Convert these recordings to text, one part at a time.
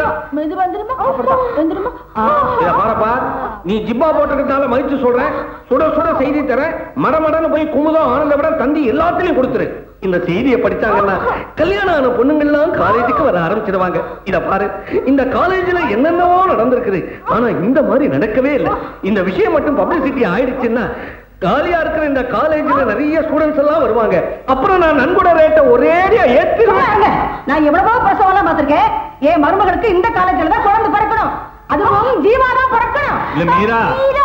இது வந்துருமா வந்துருமா இத பாருப்பா நீ ஜிப்பா போட்டுக்கிறதால மதிச்சு சொல்றேன் சுட சுட செய்தி தரேன் மடமடன்னு போய் குமுதம் ஆனந்த விட தந்தி எல்லாத்துலயும் கொடுத்துரு இந்த செய்தியை படிச்சாங்கன்னா கல்யாணம் ஆன பொண்ணுங்கள்லாம் காலேஜுக்கு வர ஆரம்பிச்சிடுவாங்க இத பாரு இந்த காலேஜ்ல என்னென்னவோ நடந்திருக்குது ஆனா இந்த மாதிரி நடக்கவே இல்லை இந்த விஷயம் மட்டும் பப்ளிசிட்டி ஆயிடுச்சுன்னா காலியா இருக்கிற இந்த காலேஜ்ல நிறைய ஸ்டூடெண்ட்ஸ் எல்லாம் வருவாங்க அப்புறம் நான் நன்கொட ரேட்டை ஒரேடியா ஏற்றிடுவேன் நான் எவ்வளவோ பிரசவம் பார்த்திருக்கேன் என் மருமகளுக்கு இந்த காலேஜ்ல தான் குழந்தை பிறக்கணும் அதுவும் ஜீவா தான் பிறக்கணும் இல்ல மீரா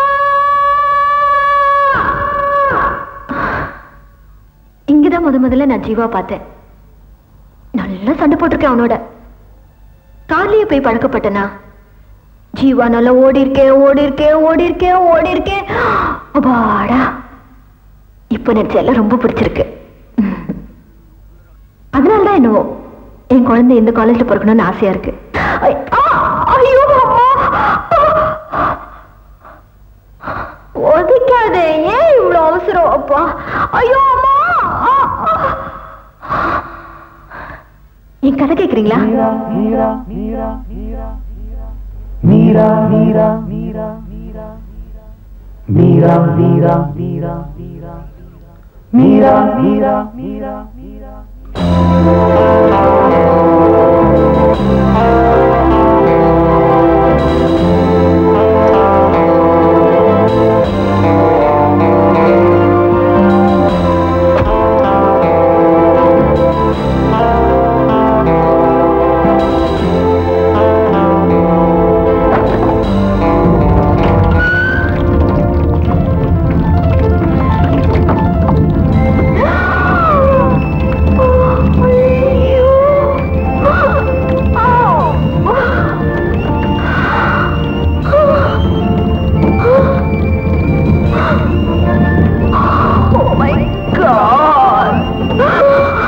இங்கதான் முத முதல்ல நான் ஜீவா பார்த்தேன் நல்லா சண்டை போட்டிருக்கேன் அவனோட கார்லயே போய் பழக்கப்பட்டனா ஜீவா நல்லா ஓடி இருக்கேன் ஓடி இருக்கேன் ஓடி இருக்கேன் ஓடி இருக்கேன் அப்பாடா இப்ப எனக்கு எல்லாம் ரொம்ப பிடிச்சிருக்கு ம். அதனாலதான் என்னவோ என் குழந்தை இந்த காலேஜ்ல பிறக்கணும்னு ஆசையா இருக்கு ஐ- ஆ! ஐயோ அம்மா! ஒதுக்காதே ஏன் இவ்வளவு அவசரம் அப்பா ஐயோ அம்மா ஆ, ஆ. என் கதை கேக்குறீங்களா Meera Meera Meera Meera Meera Meera Meera Meera Meera Meera Meera Meera Meera Meera Oh my God!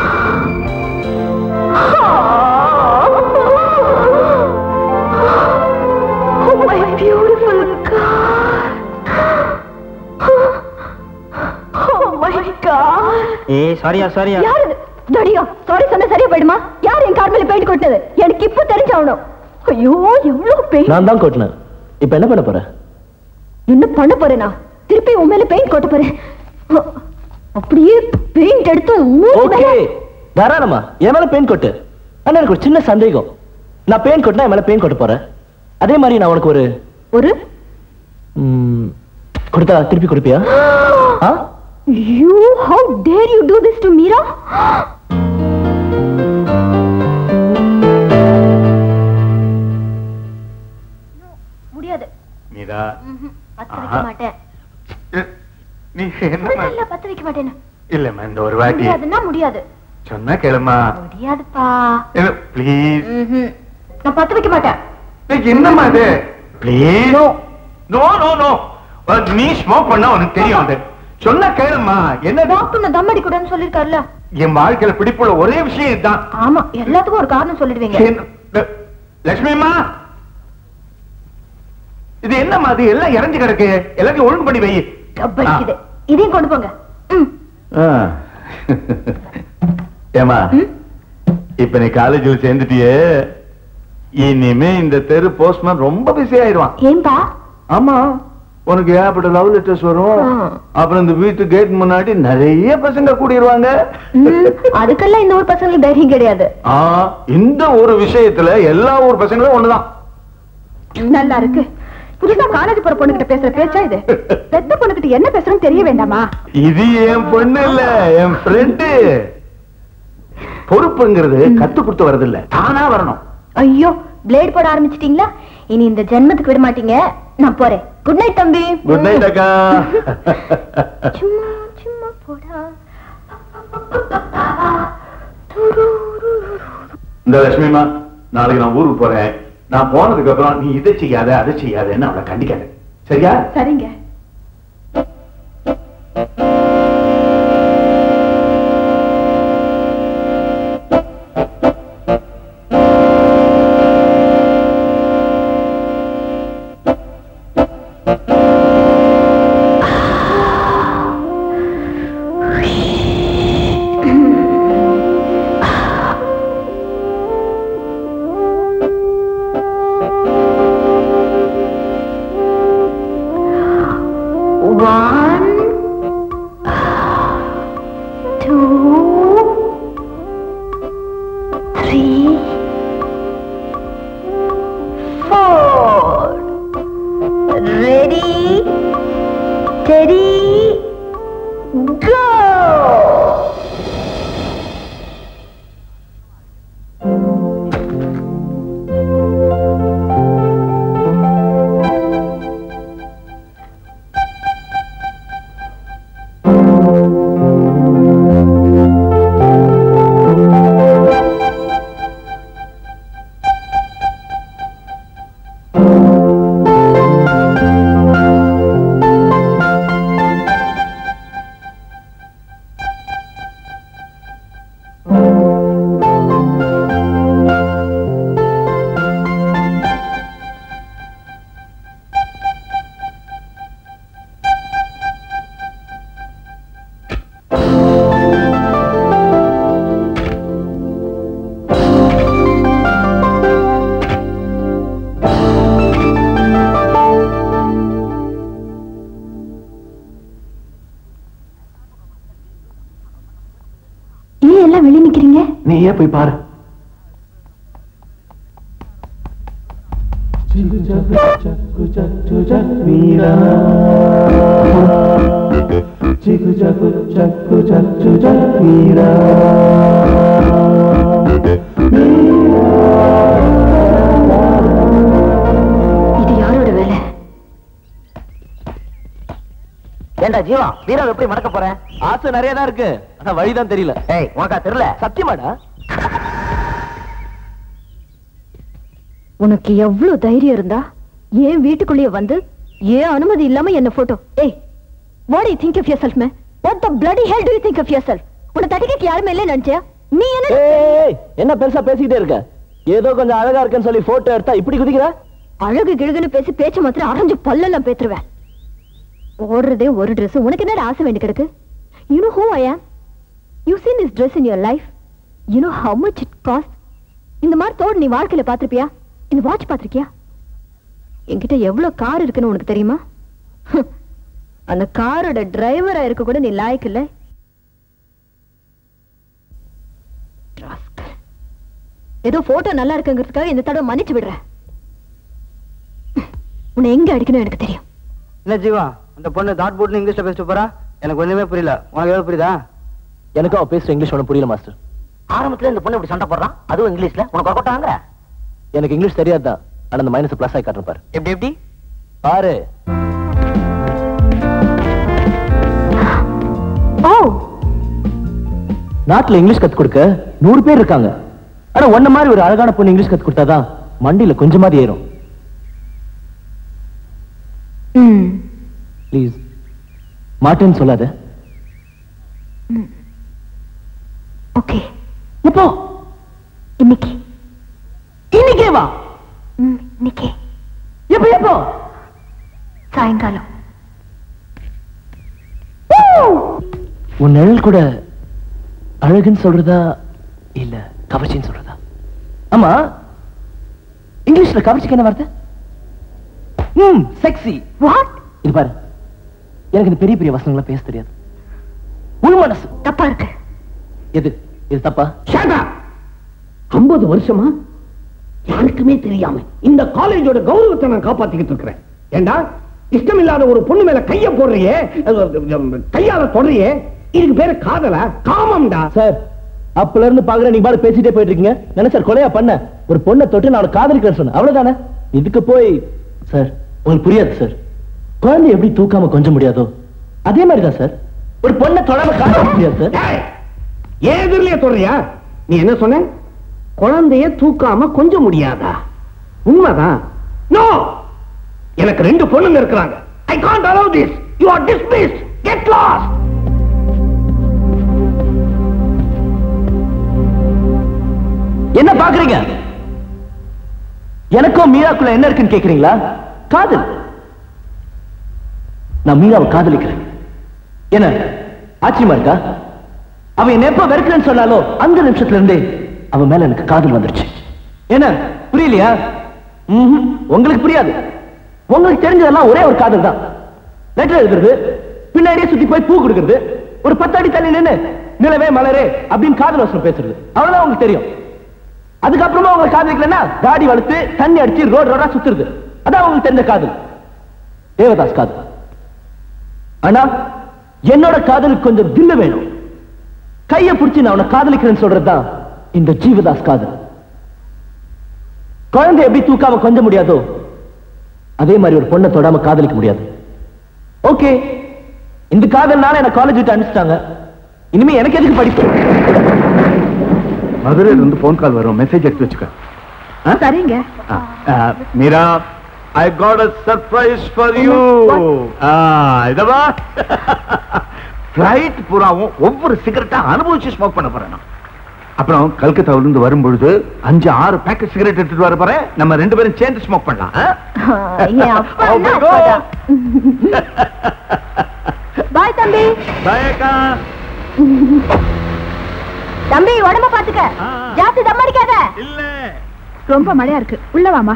Oh my beautiful God! Oh my God! ஏய் சாரியா சாரியா யார் இது? தடியா சாரி சொன்ன சரியா போயிடுமா யார் என் கார் மேல பெயிண்ட் கொட்டது எனக்கு இப்ப தெரிஞ்சாகணும் ஐயோ எவ்வளவு பெயிண்ட் நான் தான் கொட்டினேன் இப்ப என்ன பண்ண போற என்ன பண்ண போறேனா திருப்பி உன் மேல பெயிண்ட் கொட்ட போறேன் அ- அப்படியே பெயிண்ட் எடுத்து உன் மூஞ்சி ஓகே மேல- தாராளமா என் மேல பெயிண்ட் கொட்டு ஆனா எனக்கு ஒரு சின்ன சந்தேகம் நான் பெயிண்ட் கொட்டினா என் மேல பெயிண்ட் கொட்ட போறேன் அதே மாதிரி நான் உனக்கு ஒரு ஒரு ம், கொடுத்தா திருப்பி கொடுப்பியா ஆ you how dare you do this to Meera முடியாது மீரா பத்து வைக்க மாட்டேன் நீ என்ன இல்ல பத்து வைக்க மாட்டேன் இல்லம்மா இந்த ஒரு வாட்டி முடியாதுன்னா முடியாது சொன்னா கேளுமா முடியாதுப்பா ப்ளீஸ் ம்ஹும். நான் பத்து வைக்க மாட்டேன் என்னம்மா இது ப்ளீஸ் நோ நோ நோ நீ ஸ்மோக் பண்ணா உனக்கு தெரியும் அது சொன்னா கேளுமா என்ன டாக்டர் நான் தம் அடிக்கூடாதுன்னு சொல்லிருக்காருல்ல என் வாழ்க்கையில பிடிப்புள்ள ஒரே விஷயம் இதுதான் ஆமா எல்லாத்துக்கும் ஒரு காரணம் சொல்லிடுவீங்க என்ன- லட்சுமிமா இது என்னம்மா அது எல்லாம் இறஞ்சு கிடக்கு எல்லாத்தையும் ஒழுங்கு பண்ணி வை கப்படிக்குது இதையும் கொண்டு போங்க ம். ஆ. ஏமா இப்ப நீ காலேஜில் சேர்ந்துட்டியே இனிமே இந்த தெரு போஸ்ட்மேன் ரொம்ப பிஸி ஆயிடுவான் ஏன்பா ஆமா உனக்கு ஏகப்பட்ட லவ் லெட்டர்ஸ் வரும் அப்புறம் இந்த வீட்டு கேட் முன்னாடி நிறைய பசங்க கூடிடுவாங்க ம், அதுக்கெல்லாம் இந்த ஊர் பசங்களுக்கு தைரியம் கிடையாது ஆ, இந்த ஒரு விஷயத்துல எல்லா ஊர் பசங்களும் ஒண்ணுதான் நல்லா இருக்கு புதுசா காலேஜ் போற பொண்ணுகிட்ட பேசுற பேச்சா இது பெத்த பொண்ணுகிட்ட என்ன பேசுறோம் தெரிய வேண்டாமா இது என் பொண்ணு இல்ல என் ஃப்ரெண்டு பொறுப்புங்கிறது கத்து கொடுத்து வரதில்ல தானா வரணும் ஐயோ பிளேட் போட ஆரம்பிச்சிட்டீங்களா இனி இந்த ஜென்மத்துக்கு விட மாட்டீங்க நான் போறேன் குட் நைட் தம்பி குட் நைட் அக்கா சும்மா சும்மா போடா இந்த லட்சுமிமா நாளைக்கு நான் ஊருக்கு போறேன் நான் போனதுக்கு அப்புறம் நீ இதை செய்யாத அதை செய்யாதன்னு அவளை கண்டிக்காத சரியா சரிங்க four. Ready, steady, go! ஏன் எல்லாம் வெளியே நிக்கிறீங்க நீ ஏன் போய் பாரு இது யாரோட வேலை ஏண்டா ஜீவா வீரம் எப்படி மடக்க போறேன் ஆசை நிறைய தான் இருக்கு ஆனா வழிதான் தெரியல ஏய் உனக்கா தெரியல சத்தியமாடா உனக்கு எவ்வளவு தைரியம் இருந்தா ஏன் வீட்டுக்குள்ளேயே வந்து ஏன் அனுமதி இல்லாம என்ன போட்டோ ஏய் what you think of yourself may what the bloody hell do you think of yourself உன்னை தட்டிக்க யாருமே இல்ல நினைச்சியா நீ என்ன ஏய் என்ன பெருசா பேசிக்கிட்டே இருக்க ஏதோ கொஞ்சம் அழகா இருக்குன்னு சொல்லி போட்டோ எடுத்தா இப்படி குதிக்கிற அழகு கிழகுன்னு பேசி பேச்ச மாத்திரம் அரைஞ்சு பல்லெல்லாம் பேத்துருவேன் ஓடுறதே ஒரு Dress உனக்கு என்ன ஆசை வேண்டி கிடக்கு you know who I am you seen this Dress in your life you know how much it cost இந்த மாதிரி தோடு நீ வாழ்க்கையில பாத்திருப்பியா இந்த வாட்ச் பாத்திருக்கியா என்கிட்ட எவ்வளவு கார் இருக்குன்னு உனக்கு தெரியுமா ஹம். அந்த காரோட டிரைவரா இருக்க கூட நீ லாய்க்கு இல்ல Rascal. ஏதோ போட்டோ நல்லா இருக்குங்கிறதுக்காக இந்த தடவை மன்னிச்சு விடுறேன் உன்னை எங்க அடிக்கணும் எனக்கு தெரியும் என்ன ஜீவா அந்த பொண்ணு தாட் போட்னு இங்கிலீஷ்ல பேசிட்டு போறா எனக்கு ஒண்ணுமே புரியல உனக்கு ஏதாவது புரியுதா எனக்கு அவ பேசுற இங்கிலீஷ் ஒன்றும் புரியல மாஸ்டர் ஆரம்பத்துல இந்த பொண்ணு இப்படி சண்டை போடுறான் அதுவும் இங்கிலீஷ்ல உனக்கு கொட்டாங்க எனக்கு இங்கிலீஷ் தெரியாதுதான் ஆனா அந்த மைனஸ் பிளஸ் ஆகி காட்டுறேன் பாரு எப்படி எப்படி பாரு ஓ நாட்டுல இங்கிலீஷ் கத்து கொடுக்க நூறு பேர் இருக்காங்க ஆனா ஒன்ன மாதிரி ஒரு அழகான பொண்ணு இங்கிலீஷ் கத்து கொடுத்தாதான் மண்டியில கொஞ்சமாவது ஏறும் ம் ப்ளீஸ் மாட்டேன்னு சொல்லாத ஓகே இப்போ இன்னைக்கு இன்னைக்கே வா ம் இன்னைக்கு எப்போ எப்போ சாயங்காலம் உன் நிழல் கூட அழகுன்னு சொல்றதா இல்ல கவர்ச்சின்னு சொல்றதா ஆமா இங்கிலீஷ்ல கவர்ச்சிக்கு என்ன வார்த்தை ம் செக்ஸி வாட் இது பாரு எனக்கு இந்த பெரிய பெரிய வசனங்களை பேச தெரியாது உள் மனசு தப்பா இருக்கு எது இது தப்பா ஐம்பது வருஷமா யாருக்குமே தெரியாம இந்த காலேஜோட கௌரவத்தை நான் காப்பாத்திக்கிட்டு இருக்கிறேன் ஏண்டா இஷ்டம் இல்லாத ஒரு பொண்ணு மேல கைய போடுறியே அது, அது, கையால தொடறியே இதுக்கு பேரு காதலா காமம்டா சார் அப்பல இருந்து பாக்குறேன் நீங்க பாரு பேசிட்டே போயிட்டு இருக்கீங்க என்ன சார் கொலையா பண்ண ஒரு பொண்ணை தொட்டு நான் அவளை காதலிக்கிறேன் சொன்னேன் அவ்வளவுதானே இதுக்கு போய் சார் உங்களுக்கு புரியாது சார் குழந்தை எப்படி தூக்காம கொஞ்சம் முடியாதோ அதே மாதிரி தான் சார் ஒரு பொண்ணை தொடாம காதலிக்க முடியாது சார் ஏய், ஏன் எதிரிலேயே தொடறியா நீ என்ன சொன்ன குழந்தைய தூக்காம கொஞ்சம் முடியாதா உண்மைதான் நோ எனக்கு ரெண்டு பொண்ணுங்க இருக்கிறாங்க I can't allow this you are dismissed get lost என்ன பாக்குறீங்க எனக்கும் மீராக்குள்ள என்ன இருக்குன்னு கேக்குறீங்களா காதல் நான் மீராவை காதலிக்கிறேன் என்ன ஆச்சரியமா இருக்கா அவன் என்ன எப்ப வெறுக்கிறேன்னு சொன்னாலோ அந்த நிமிஷத்துல இருந்தே அவன் மேல எனக்கு காதல் வந்துருச்சு என்ன புரியலையா ம்ஹும். உங்களுக்கு புரியாது உங்களுக்கு தெரிஞ்சதெல்லாம் ஒரே ஒரு காதல் தான் லெட்டர் எழுதுறது பின்னாடியே சுத்தி போய் பூ கொடுக்கறது ஒரு பத்து அடி தள்ளி நின்னு நிலவே மலரே அப்படின்னு காதல் வசனம் பேசுறது அவ்வளவுதான் உங்களுக்கு தெரியும் அதுக்கப்புறமா அவங்க காதலிக்கலன்னா தாடி வளர்த்து தண்ணி அடிச்சு ரோடு ரோடா சுத்துறது அதான் அவங்களுக்கு தெரிஞ்ச காதல் தேவதாஸ் காதல் ஆனா என்னோட காதலுக்கு கொஞ்சம் தில்லு வேணும் கைய பிடிச்சி நான் உன்னை காதலிக்கிறேன்னு சொல்றதுதான் இந்த ஜீவதாஸ் காதல் குழந்தை எப்படி தூக்காம கொஞ்ச முடியாதோ அதே மாதிரி ஒரு பொண்ணை தொடாம காதலிக்க முடியாது ஓகே இந்த காதல்னால என்ன காலேஜ் விட்டு அனுப்பிச்சிட்டாங்க இனிமே எனக்கு எதுக்கு படிப்பு மதுரையில இருந்து போன் கால் வரும் மெசேஜ் எடுத்து வச்சுக்க சரிங்க Meera I got a surprise for you இதவா ஃபிளைட் பூராவும் ஒவ்வொரு சிகரெட்டா அனுபவிச்சு ஸ்மோக் பண்ண போறேன் நான். அப்புறம் கல்கத்தாவில இருந்து வரும்பொழுது அஞ்சு ஆறு பேக்கெட் சிகரெட் எடுத்துட்டு வர போறேன் நம்ம ரெண்டு பேரும் சேர்ந்து ஸ்மோக் பண்ணலாம் ஆ? என் அப்பா Oh my God. பாய் தம்பி Bye, அக்கா. தம்பி உடம்ப பாத்துக்க ஆ. ஜாஸ்தி தம் அடிக்காத இல்ல ரொம்ப மழையா இருக்கு உள்ள வாமா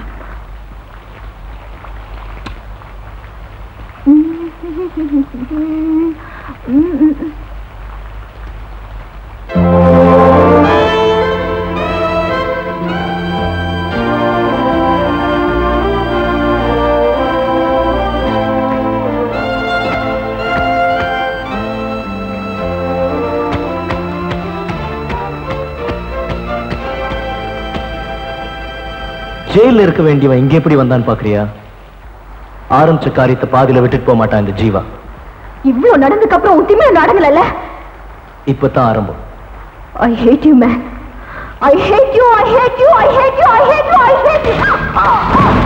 ஜெயில இருக்க வேண்டியவன் இங்க எப்படி வந்தான்னு பாக்குறியா ஆரம்பிச்ச காரியத்தை பாதியில விட்டுட்டு போக மாட்டான் இந்த ஜீவா இவ்வளவு நடந்ததுக்கு அப்புறம் உன் திமிர நடங்கல இப்பதான் ஆரம்பம் I hate you, man. I hate you, I hate you, I hate you, I hate you, I hate you.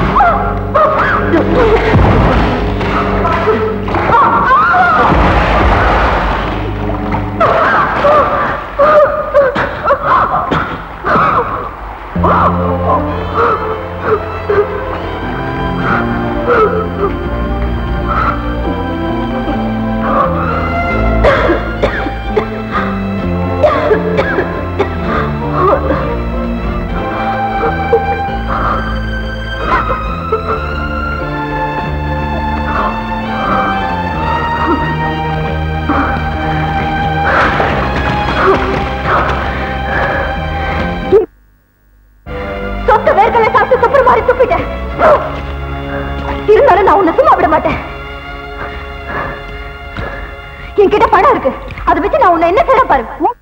சொத்த வேர்களை சாப்பிட்டு சுப்பர் மாதிரி துப்பிட்டேன் இருந்தாலும் நான் உன்னை சும்மா விட மாட்டேன் என்கிட்ட பணம் இருக்கு அதை வச்சு நான் உன்னை என்ன செய்ய பாரு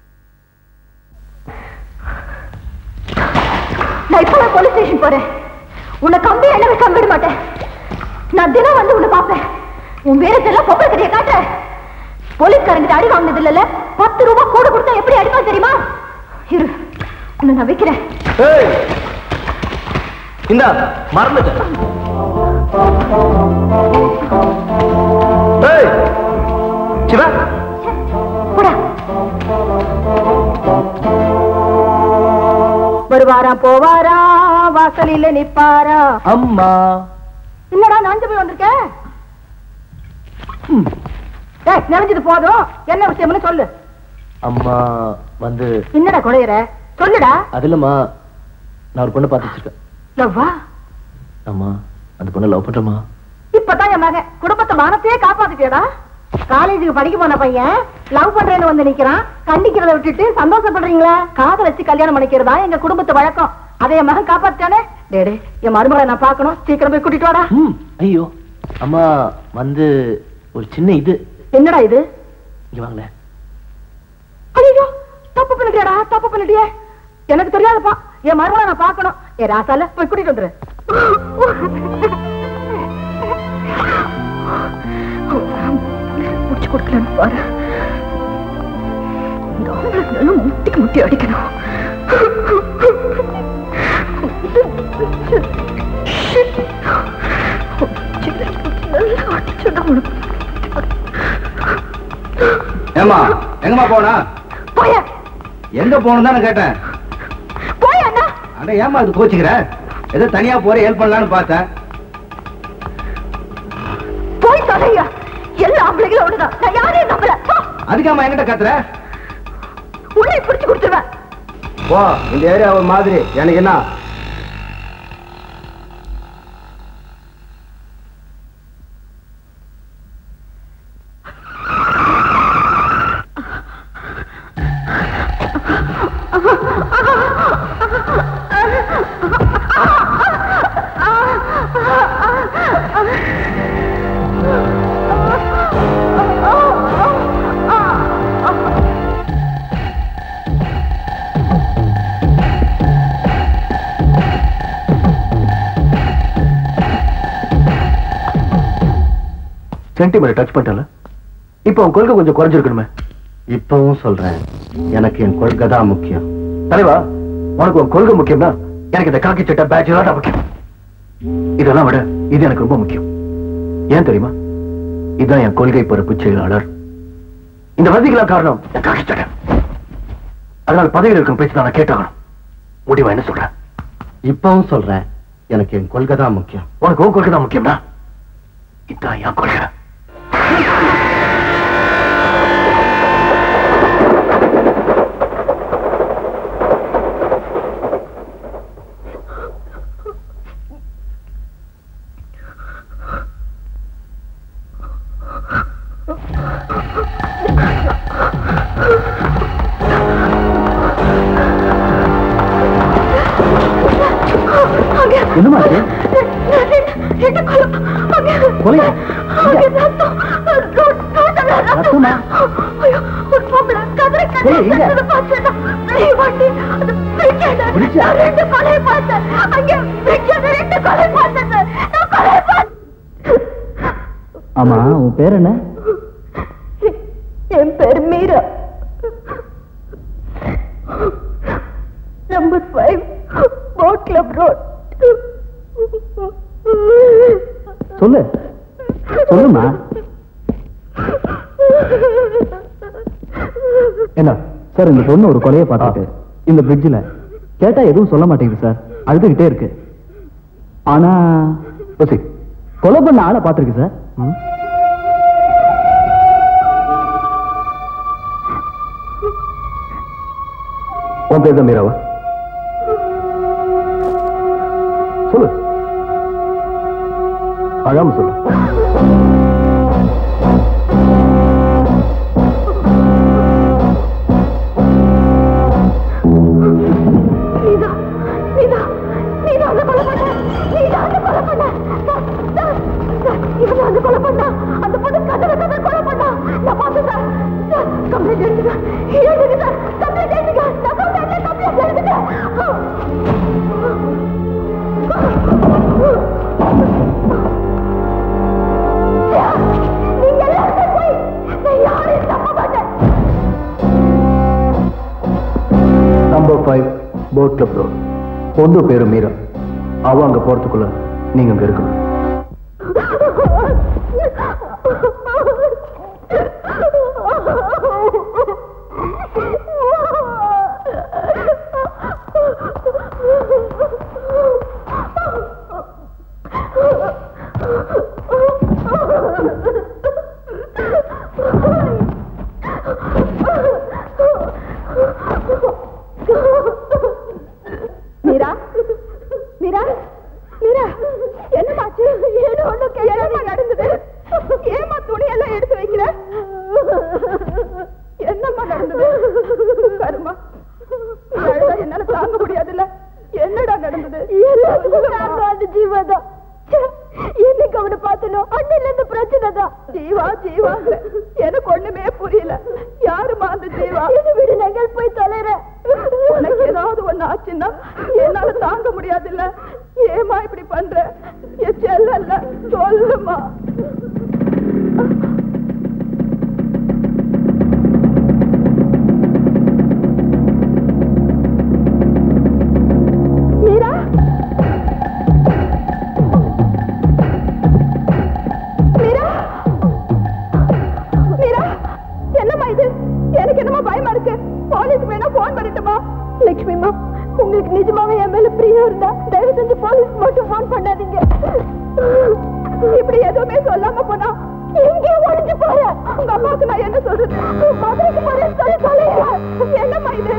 நான் இப்ப போலீஸ் ஸ்டேஷன் போறேன் உன்னை கம்பி என்ன வைக்காம விட மாட்டேன் நான் தினம் வந்து உன்னை பார்ப்பேன் உன் வேறதெல்லாம் பொம்பளை கதையை காட்டுறேன் போலீஸ்காரங்கிட்ட அடி வாங்கினது இல்லைல்ல பத்து ரூபாய் கூட கொடுத்தா எப்படி அடிப்பான் தெரியுமா இரு உன்னை நான் வைக்கிறேன் ஏய் இந்தா மறந்துட்டேன் ஏய் சிவா போடா வருவாரா போவாரா வாசலில நிப்பாரா அம்மா என்னடா நஞ்சு போய் வந்திருக்க டேய் நினைஞ்சது போதும் என்ன விஷயம்னு சொல்லு அம்மா வந்து என்னடா குழையிற சொல்லுடா அது இல்லம்மா நான் ஒரு பொண்ணை பார்த்து வச்சிருக்கேன் லவ்வா அம்மா அந்த பொண்ணை லவ் பண்றமா இப்பதான் என் மகன் குடும்பத்தை மானத்தையே காப்பாத்திட்டியடா காலேஜுக்கு படிக்க போன பையன் லவ் பண்றேன்னு வந்து நிக்கிறான் கண்டிக்கிறத விட்டுட்டு சந்தோஷப்படுறீங்களா காதலிச்சு கல்யாணம் பண்ணிக்கிறதா எங்க குடும்பத்து வழக்கம் அதை என் மகன் காப்பாத்தானே டேடே என் மருமகளை நான் பார்க்கணும் சீக்கிரம் போய் கூட்டிட்டு வாடா ம் ஐயோ அம்மா வந்து ஒரு சின்ன இது என்னடா இது இங்க வாங்களேன் ஐயோ தப்பு பண்ணிட்டியாடா தப்பு பண்ணிட்டியே எனக்கு தெரியாதுப்பா என் மருமகளை நான் பார்க்கணும் ஏ ராசால போய் கூட்டிட்டு வந்துரு முடிச்சு கொடுக்கலன்னு பாரு இந்த ஆம்பளைக்கு நல்லா முட்டிக்கு முட்டி அடிக்கணும் நல்லா அடிச்சுடா உனக்கு ஏமா எங்கம்மா போனா போய எங்க போகணும் தானே கேட்டேன் போய அண்ணா அட ஏமா இது கோச்சிக்கிற ஏதோ தனியா போற ஹெல்ப் பண்ணலாம்னு பார்த்தேன் போய் தொலையா எல்லா ஆம்பளைங்களும் ஒண்ணுதான் நான் யாரையும் நம்பல போ. அதுக்காம என்கிட்ட கத்துற உன்னை பிடிச்சு கொடுத்துருவேன் போ இந்த ஏரியா ஒரு மாதிரி எனக்கு என்ன சென்டிமீட்டர் டச் பண்ணிட்டல இப்போ உன் கொள்கை கொஞ்சம் குறைஞ்சிருக்கணுமே இப்பவும் சொல்றேன் எனக்கு என் கொள்கை தான் முக்கியம் தலைவா உனக்கு உன் கொள்கை முக்கியம்னா எனக்கு இந்த காக்கி சட்டை பேட்ச் தான் முக்கியம் இதெல்லாம் விட இது எனக்கு ரொம்ப முக்கியம் ஏன் தெரியுமா இதுதான் என் கொள்கை பொறுப்பு செயலாளர் இந்த வசதிக்கெல்லாம் காரணம் என் காக்கி சட்டை அதனால பதவியில் இருக்கும் பேச்சு தான் நான் கேட்டாகணும் முடிவா என்ன சொல்றேன் இப்பவும் சொல்றேன் எனக்கு என் கொள்கை தான் முக்கியம் உனக்கு உன் கொள்கை தான் முக்கியம்னா இதான் என் கொள்கை என்னமா அது கொலையா? ரத்தமா? ஏய், எங்க? பிடிச்சா? ஆமா உன் பேர் என்ன என் பேர் Meera number five boat club road சொல்லு சொல்லுமா என்ன சார் இந்த பொண்ணு ஒரு கொலையை பார்த்துட்டு இந்த பிரிட்ஜில் கேட்டா எதுவும் சொல்ல மாட்டேங்குது சார் அழுதுகிட்டே இருக்கு ஆனா ஓசி கொலை பண்ண ஆளை பார்த்துருக்கு சார் உன் பேர் தான் மீராவா சொல்லு அழாம சொல்லு நீதா நீதா நீதா அந்த கொலை பண்ண நீதா அந்த கொலை பண்ண சார், சார், சார், இவன் தான் அந்த கொலை பண்ணா அந்த பொண்ணு கதற கதற கொலை பண்ணா நான் பார்த்தேன் சார் சார் கம்ப்ளைண்ட் எடுத்துக்க எழுதுங்க சார் கம்ப்ளைண்ட் எடுத்துக்க நான் சொல்றேன் கம்ப்ளைண்ட் எடுத்துக்க சார், நீங்க எல்லாரும் போய் நான் யாரையும் தப்ப மாட்டேன் number five boat club road பொண்ணு பேரு மீரா அவ அங்க போறதுக்குள்ள நீங்க அங்க இருக்கணும் மீரா மீரா மீரா என்னமாச்சு ஏதோ ஒண்ணு கேட்கமா நடந்தது ஏமா துணியெல்லாம் எடுத்து வைக்கிற என்னம்மா நடந்தது கருமா அழுதா என்னால தாங்க முடியாதுல்ல என்னடா நடந்தது அந்த ஜீவாதான் என்னைக்கு அவனை பார்த்தனோ அண்ணில இருந்து பிரச்சனை தான் ஜீவா ஜீவா எனக்கு ஒண்ணுமே புரியல யாருமா அந்த ஜீவா இது விடு நாங்கள் போய் தொலைறேன் உனக்கு ஏதாவது ஒண்ணு ஆச்சுன்னா என்னால தாங்க முடியாதுல்ல ஏமா இப்படி பண்ற என் செல்லல்ல சொல்லுமா மீரா மீரா மீரா என்னம்மா இது எனக்கு என்னமா பயமா இருக்கு போலீஸ் வேணா போன் பண்ணட்டுமா லட்சுமிமா உங்களுக்கு நிஜமாவே என் மேல பிரியம் இருந்தா தயவு செஞ்சு போலீஸ் மட்டும் போன் பண்ணாதீங்க இப்படி எதுவுமே சொல்லாம போனா எங்கேயோ ஒழிஞ்சு போற உங்க அம்மாவுக்கு நான் என்ன சொல்றது மதுரைக்கு போறேன்னு சொல்லி தொலைங்க என்னம்மா இது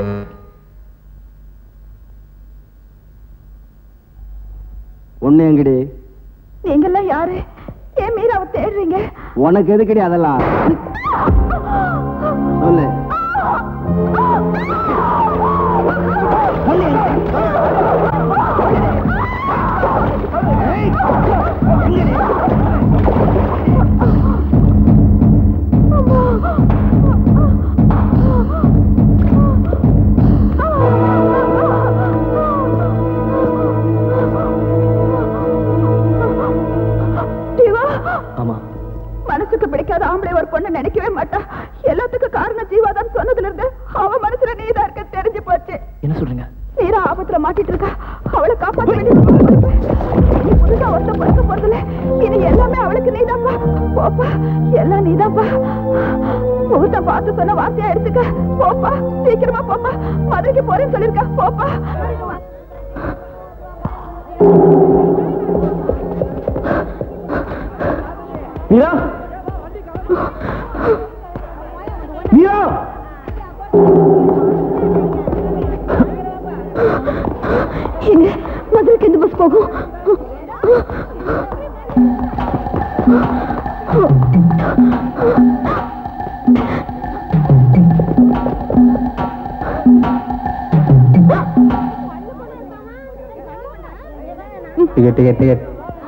ஒண்ணு எங்கடி நீங்கெல்லாம் யாரு ஏன் மீராவை தேடுறீங்க உனக்கு எதுக்கடி அதெல்லாம் சொல்லு சிவா ஆமா மனசு ஆம்பளை ஒரு பொண்ணு நினைக்கவே மாட்டா எல்லாத்துக்கும் காரணம் ஜீவா தான் சொன்னதுல இருந்து அவ மனசுல நீதான் இருக்க தெரிஞ்சு போச்சு என்ன சொல்றீங்க நீரா ஆபத்துல மாட்டிட்டு இருக்கா அவளை காப்பாற்ற வேண்டியது உன் பொறுப்பு. நீ புதுசா ஒருத்த பிறக்க போறதுல இது எல்லாமே அவளுக்கு நீதான்ப்பா போப்பா எல்லாம் நீதான்ப்பா முகூர்த்தம் பார்த்து சொன்ன வார்த்தையா எடுத்துக்க போப்பா சீக்கிரமா போப்பா மதுரைக்கு போறேன்னு சொல்லிருக்கா போப்பா மீரா மீரா எங்க மதுரைக்கு எந்த பஸ் போகும் டிக்கெட் டிக்கெட் டிக்கெட்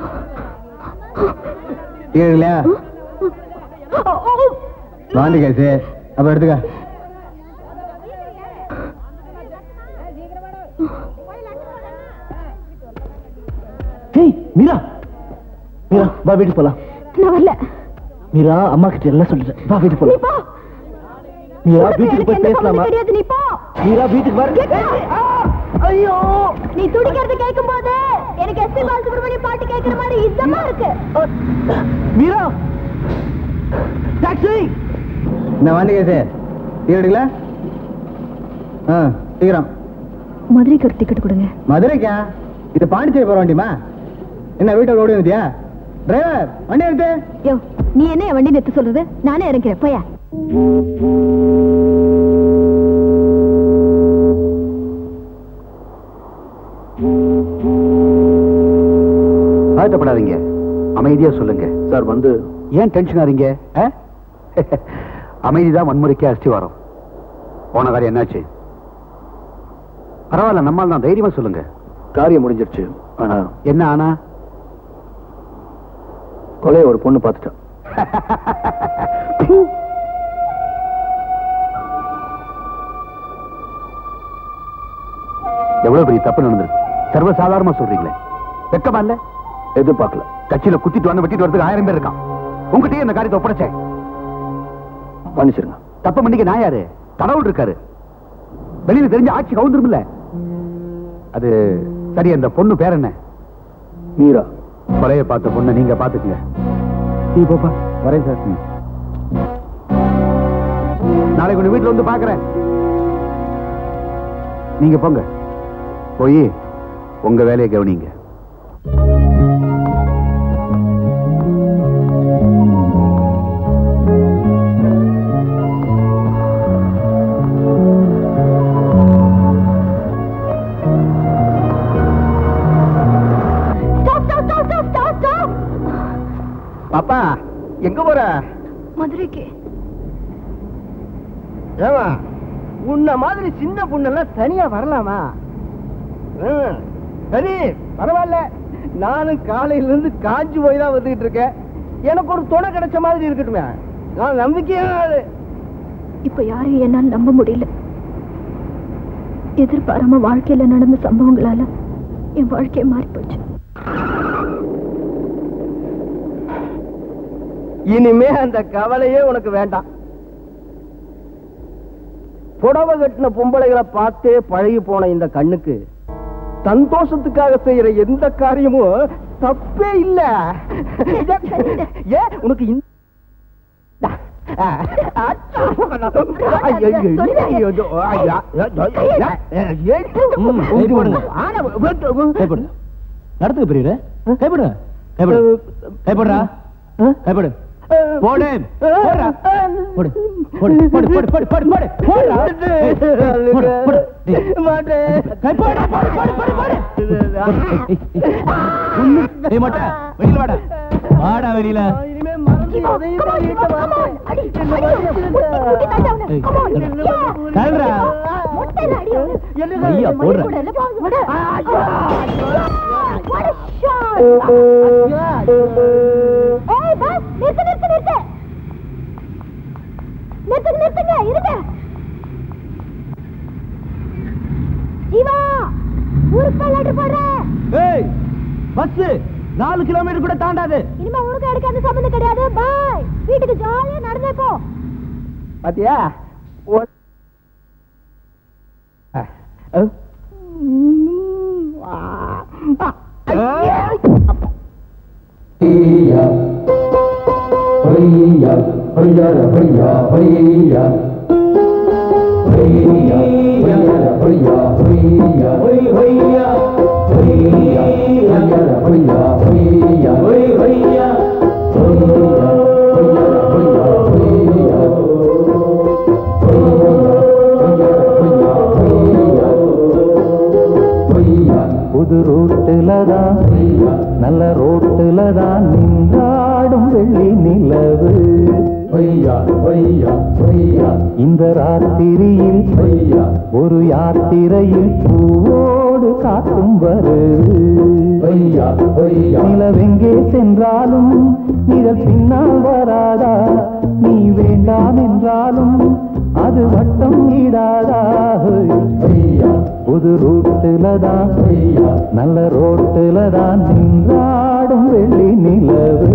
டிக்கெட் இல்லையா வாண்டி கேசு அப்ப எடுத்துக்க ஹேய் மீரா மீரா வா வீட்டுக்கு போலாம் நான் வரல மீரா அம்மா கிட்ட எல்லாம் சொல்லிட்டேன் வா வீட்டுக்கு நீ போலாம் போ மீரா உனக்கு வீட்டுக்கு எனக்கு போய் எந்த பேசலாமா சம்மந்தம் கிடையாது நீ போ மீரா வீட்டுக்கு வர Get out. ஐயோ நீ துடிக்கிறது கேட்கும் போது எனக்கு எஸ் பி பாலசுப்ரமணியம் பாட்டு கேட்கிற மாதிரி இதமா இருக்கு மீரா டாக்ஸி இந்த வாண்டி கேசு டிக்கெட் எடுக்கல ஆ சீக்கிரம் மதுரைக்கு ஒரு டிக்கெட் கொடுங்க மதுரைக்கா இது பாண்டிச்சேரி போற வண்டிமா என்ன வீட்டை ஓடி வந்துட்டியா டிரைவர் வண்டி எடுத்து யோ நீ என்ன என் வண்டி நிறுத்த சொல்றது நானே இறங்கிறேன் போயா பதட்டப்படாதீங்க அமைதியா சொல்லுங்க சார் வந்து ஏன் டென்ஷன் ஆறீங்க அமைதிதான் வன்முறைக்கு அஸ்திவாரம் போன காரியம் என்னாச்சு பரவாயில்ல நம்மால் தான் தைரியமா சொல்லுங்க காரியம் முடிஞ்சிருச்சு ஆனா என்ன ஆனா கொலைய ஒரு பொண்ணு பார்த்துட்டான் எவ்வளவு பெரிய தப்பு நடந்திருக்கு சர்வசாதாரணமா சொல்றீங்களே வெக்கமா இல்ல எதிர்பார்க்கல கட்சியில குத்திட்டு வந்து வெட்டிட்டு வரதுக்கு ஆயிரம் பேர் இருக்கான் உங்ககிட்டயே இந்த காரியத்தை ஒப்படைச்சேன் மன்னிச்சிருங்க தப்பு மன்னிக்க நான் யாரு கடவுள் இருக்காரு வெளியில தெரிஞ்ச ஆட்சி கவுந்துருமில்ல அது சரி அந்த பொண்ணு பேர் என்ன மீரா கொலைய பார்த்த பொண்ணை நீங்க பாத்துக்கங்க நீ போப்பா வரேன் சார் ம். நாளைக்கு உங்க வீட்டுல வந்து பாக்குறேன் நீங்க போங்க போய் உங்க வேலையை கவனிங்க stop stop stop stop stop stop பாப்பா எங்க போற மதுரைக்கு ஏமா உன்ன மாதிரி சின்ன பொண்ணெல்லாம் தனியா வரலாமா ம், சரி பரவாயில்ல நானும் காலையில இருந்து காஞ்சி போய் தான் வந்துகிட்டு இருக்கேன் எனக்கு ஒரு துணை கிடைச்ச மாதிரி இருக்கட்டுமே நான் நம்பிக்கையான ஆளு இப்ப யாரையும் என்னால நம்ப முடியல எதிர்பாராம வாழ்க்கையில நடந்த சம்பவங்களால என் வாழ்க்கைய மாறி போச்சு இனிமே அந்த கவலையே உனக்கு வேண்டாம் புடவை கட்டின பொம்பளைகளை பார்த்தே பழகி போன இந்த கண்ணுக்கு சந்தோஷத்துக்காக செய்யற எந்த காரியமும் தப்பே இல்ல ஏன் உனக்கு இந்த ம், கை போடுங்க. கை போடுங்க நடத்துக்கு பிரியரு கைப்படு கைப்படு கைப்படுறா கைப்படு போடு போடுறா போடு போடு போடு போடு போடு போடு போடு போடுறா ஏய், ஏய், போடு போடு ஏய், கை போடு போடு போடு போடு போடு ஏய், ஏய், ஏய் மொட்டை வெளியில வாடா வாடா வெளியில இனிமே மறந்து எதையும் தலையிட்ட மாட்டேன். ஏய், தள்ளுறா ஐயா போடுற நிறுத்துங்க நிறுத்துங்க இருங்க ஜீவா ஊருக்கு லெட்டர் போடுறேன் ஏய் பஸ் நாலு கிலோமீட்டர் கூட தாண்டாது இனிமே உனக்கு எனக்கு அந்த சம்மந்தம் கிடையாது பாய் வீட்டுக்கு ஜாலியா நடந்தே போ பாத்தியா ஒரு- ஆ. ஆ. ஆ. ஐயா. புது ரோட்டுல தான் நல்ல ரோட்டுல தான் நின்றாடும் வெள்ளி நிலவு இந்த ராத்திரியில் ஒரு யாத்திரையில் பூவோடு காக்கும் வருது நிலவெங்கே சென்றாலும் நிழல் பின்னால் வராதா நீ வேண்டாம் என்றாலும் அது வட்டம் ஈடாதா புது ரூட்டுல தான் நல்ல ரோட்டுல தான் நின்றாடும் வெள்ளி நிலவு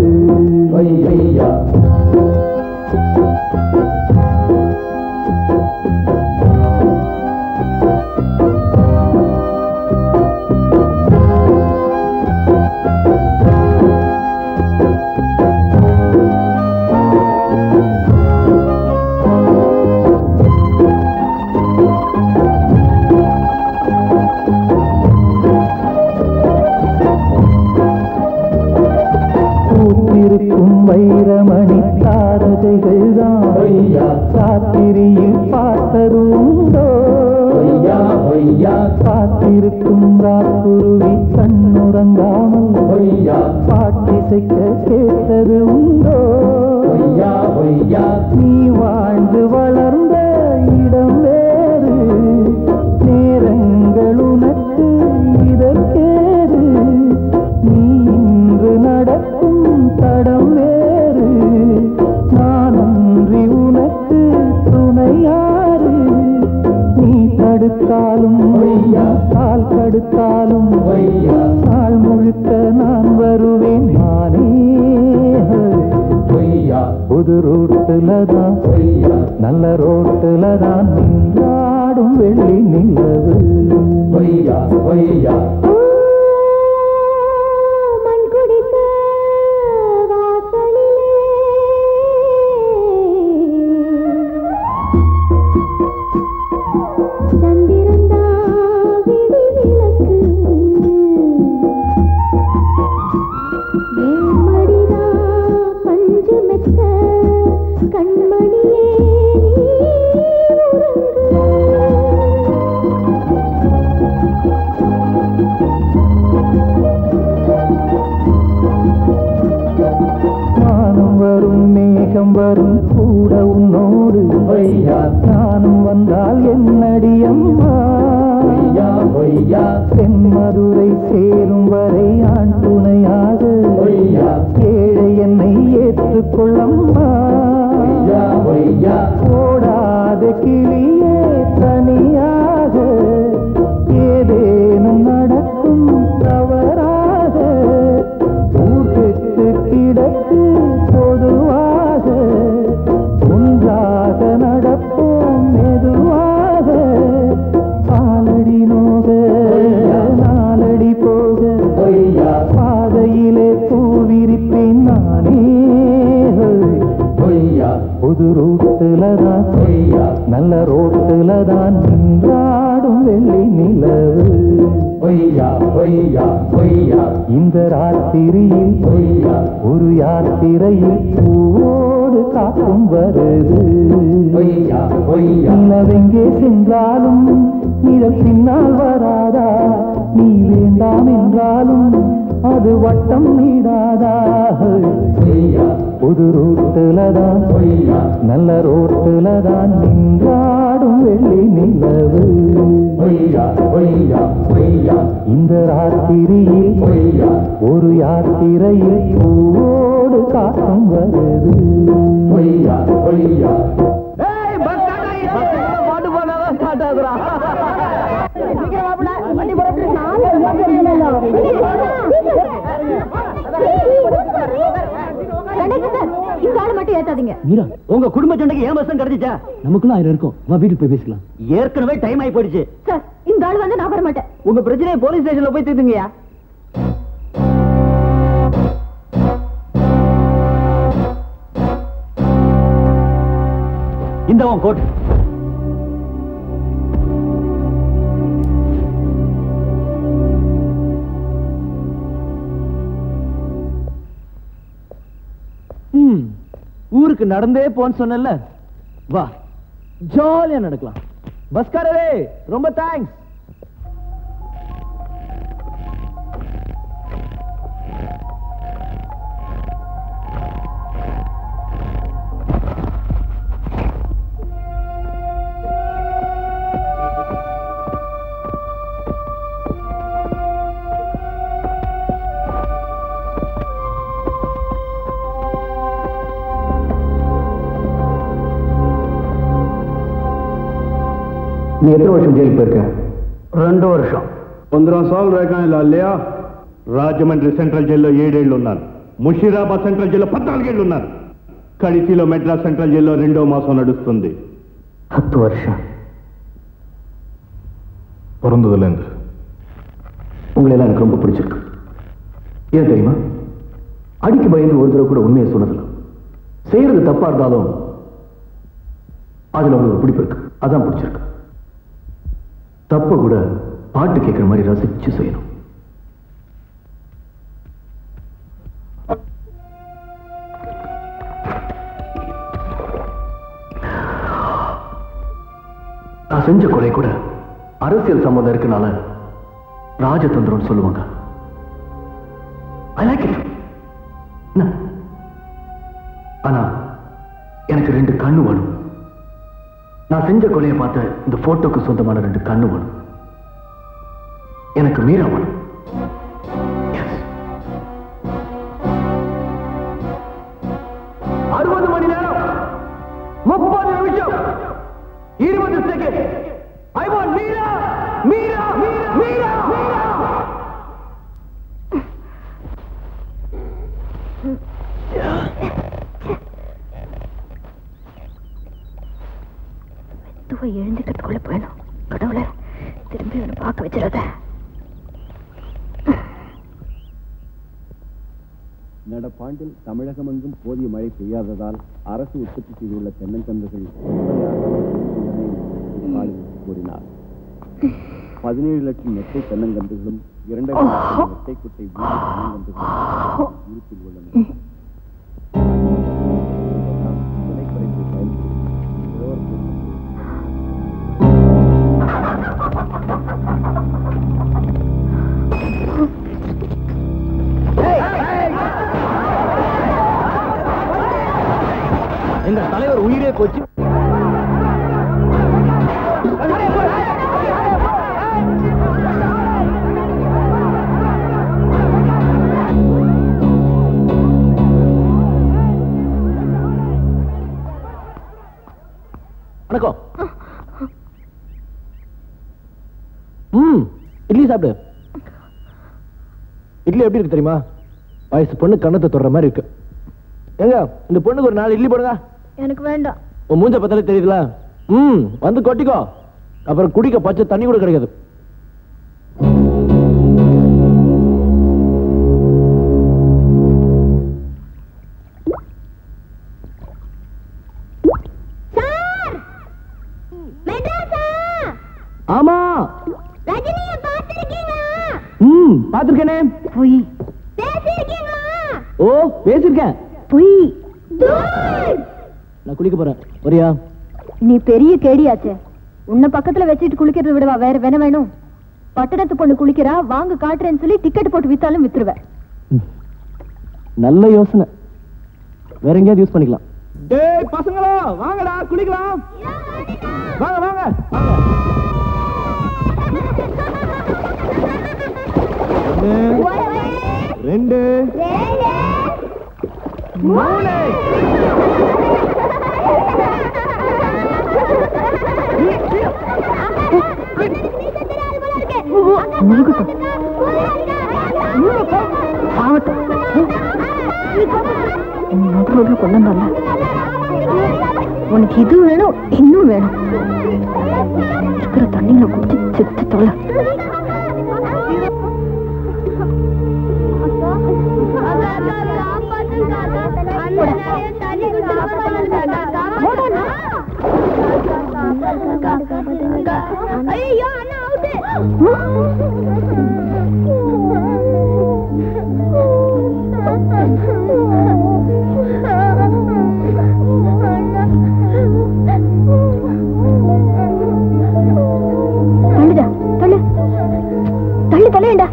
பூத்திருக்கும் வைரமணி தாரகைகள் தான் ராத்திரியில் பார்த்ததுண்டோ காத்திருக்கும் ராக்குருவி கண்ணுறங்காமல் பாட்டிசைக்க கேட்டது உண்டோ நீ வாழ்ந்து வளர்ந்த இடம் வேறு நேரங்கள் உனக்கு இதற்கேது நீ இன்று நடக்கும் தடம் வேறு நான் அன்றி உனக்கு துணையாறு நீ தடுத்தாலும் கால் கடுத்தாலும் நாள் முழுக்க நான் வருவேன் நானே புது ரோட்டுல தான் நல்ல ரோட்டுல தான் நின்றாடும் வெள்ளி நிலவு மண் குடித்த வாசலிலே சந்திரந்தா விடி விளக்கு ஏமடிதா பஞ்சு மெத்த கண்மணியே நீ உறங்கு வானம் வரும் மேகம் வரும் கூட உன்னோடு நானும் வந்தால் என்னடியம்மா தென்மதுரை சேரும் வரை ஆண் துணையாக ஏழை என்னை ஏற்றுக்கொள்ளம்மா ஓடாத கிளியே தனியாக ஏதேனும் நடக்கும் தவறாக ஊர்கெட்டு கிடக்கு பொதுவாக ஒன்றாக நடப்போம் மெதுவாக காலடி நோக நாலடி போக பாதையிலே பூவிரிப்பேன் நானே புது ரூட்டுல தான் நல்ல ரோட்டுல தான் நின்றாடும் வெள்ளி நிலவு இந்த ராத்திரியில் ஒரு யாத்திரையில் பூவோடு காக்கும் வருது நிலவெங்கே சென்றாலும் நிழல் பின்னால் வராதா நீ வேண்டாம் என்றாலும் அது வட்டம் நீடாதா புது ரூட்டுல தான் நல்ல ரோட்டுல தான் நின்றாடும் வெள்ளி நிலவு இந்த ராத்திரியில் ஒரு யாத்திரையில் பூவோடு காக்கும் வருது பாட்டு போனாதான் ஸ்டார்ட் ஆகுறா சீக்கிரம் வாப்புல, வண்டி புறப்பட்டு நாலு மட்டும் ஏத்தாதீங்க மீரா உங்க குடும்ப சண்டைக்கு ஏன் பசங்க கிடைச்சிச்சா நமக்குள்ள ஆயிரம் இருக்கும் வா வீட்டுக்கு போய் பேசலாம் ஏற்கனவே டைம் ஆகி போயிடுச்சு சார் இந்த ஆள் வந்து நான் வர மாட்டேன் உங்க பிரச்சனையை போலீஸ் ஸ்டேஷன்ல போய் தீர்த்துங்கயா இந்த உன் கோட் ம் ஊருக்கு நடந்தே போன்னு சொன்னல வா ஜாலியா நடக்கலாம் பஸ்காரரே ரொம்ப தேங்க்ஸ் நீ எத்தனை வருஷம் ஜெயிலுக்கு போயிருக்க రెండు వర్షం పంద్రహ సార్లు రేఖాయలు లాల్యా రాజమండ్రి సెంట్రల్ జైల్లో ఏడేళ్లు ఉన్నారు ముషీరాబాద్ సెంట్రల్ జైల్లో పద్నాలుగేళ్లు ఉన్నారు కడిసిలో మెడ్రాస్ సెంట్రల్ జైల్లో రెండో మాసం నడుస్తుంది ಹತ್ತು ವರ್ಷ பிறந்ததுலேருந்து உங்களெல்லாம் எனக்கு ரொம்ப பிடிச்சிருக்கு ஏன் தெரியுமா அடிக்கு பயந்து ஒரு தடவை கூட உண்மையை சொன்னதில்ல செய்யறது தப்பா இருந்தாலும் அதுல உங்களுக்கு ஒரு பிடிப்பு இருக்கு அதான் பிடிச்சிருக்கு தப்ப கூட பாட்டு கேட்கிற மாதிரி ரசிச்சு செய்யணும் நான் செஞ்ச கொலை கூட அரசியல் சம்மந்தம் இருக்கனால ராஜதந்திரம் சொல்லுவாங்க ஐ லைக் இட் ஆனா எனக்கு ரெண்டு கண்ணு வேணும் நான் செஞ்ச கொலையை பார்த்த இந்த போட்டோக்கு சொந்தமான ரெண்டு கண்ணு வேணும் எனக்கு மீரா வேணும் Yes. அறுபது மணி நேரம் முப்பது நிமிஷம் இருபது second I want Meera Meera Meera Meera துவை எழுந்துக்கிறதுக்குள்ள போயிடும் கடவுளை திரும்பி அவனை பார்க்க வச்சிடாத நடப்பாண்டில் தமிழகமெங்கும் போதிய மழை பெய்யாததால் அரசு உற்பத்தி செய்துள்ள தென்னங்கன்றுகள் கூறினார் பதினேழு லட்சம் நெட்டை தென்னங்கன்றுகளும் இரண்டரை லட்சம் நெட்டை குட்டை வீடு தென்னங்கன்றுகளும் இருப்பில் உள்ளன விலை குறைப்பை பயன்படுத்தி உழவர் எங்க தலைவர் உயிரே போச்சு வணக்கம் ம் இட்லி சாப்பிடு இட்லி எப்படி இருக்கு தெரியுமா வயசு பொண்ணு கண்ணத்தை தொடுற மாதிரி இருக்கு ஏங்க இந்த பொண்ணுக்கு ஒரு நாலு இட்லி போடுங்க எனக்கு வேண்டாம் உன் மூஞ்ச பார்த்தாலே தெரியுதுல ம் வந்து கொட்டிக்கோ அப்புறம் குடிக்க பச்சை தண்ணி கூட கிடைக்காது ஆமா ரஜினிய பாத்திருக்கீங்களா ம் பாத்திருக்கேனே பொய் ஓ பேசிருக்கேன் பொய் நான் குளிக்க போறேன் வரியா நீ பெரிய கேடியாச்சே உன்னை பக்கத்துல வச்சுட்டு குளிக்கிறத விடவா வேற வேண வேணும் பட்டணத்து பொண்ணு குளிக்கிறா வாங்க காட்டுறேன்னு சொல்லி டிக்கெட் போட்டு வித்தாலும் வித்துருவேன் நல்ல யோசனை வேற எங்கேயாவது யூஸ் பண்ணிக்கலாம் டேய் பசங்களா வாங்கடா குளிக்கலாம் வாங்க வாங்க ஒண்ணு, ரெண்டு மூணு ஆகட்டும் நடுரோட்ல கொண்டு வந்தால உனக்கு இது வேணும் இன்னும் வேணும் இருக்கிற தண்ணியில குடிச்சு செத்து தொலை ஐயோ அண்ணா அவுட்டு தள்ளுடா தள்ளு தள்ளு தள்ளுடா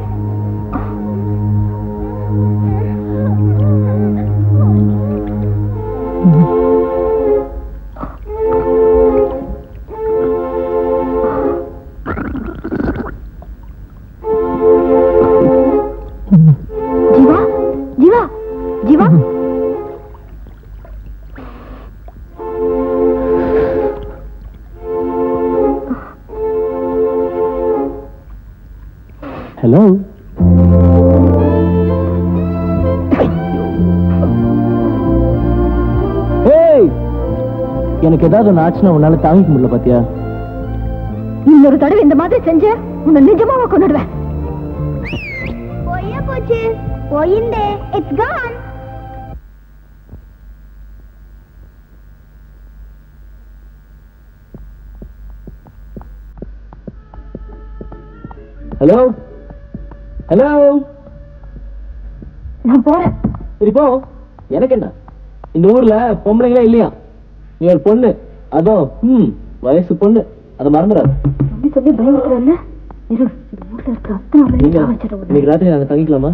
ஜீவா ஜீவா ஜீவா ஹலோ ஏய் எனக்கு ஏதாவது ஒன்று ஆச்சுன்னா உன்னால தாங்கிக்க முடியல பாத்தியா இன்னொரு தடவை இந்த மாதிரி செஞ்ச உன்னை நிஜமாவா கொண்டுடுவேன் போயே போச்சு போயிந்தே இட்ஸ் கான் ஹலோ ஹலோ நான் போறேன் சரி போ எனக்கு என்ன இந்த ஊர்ல பொம்பளைங்களே இல்லையா நீ ஒரு பொண்ணு அதோ ம் வயசு பொண்ணு அதை மறந்துடாது சொல்லி சொல்லி பயமுறுத்துறல்ல இரு இந்த ஊர்ல இருக்கிற அத்தனை நீங்க ஆளையும் சாவடிச்சிட இன்னைக்கு ராத்திரி நாங்க தங்கிக்கலாமா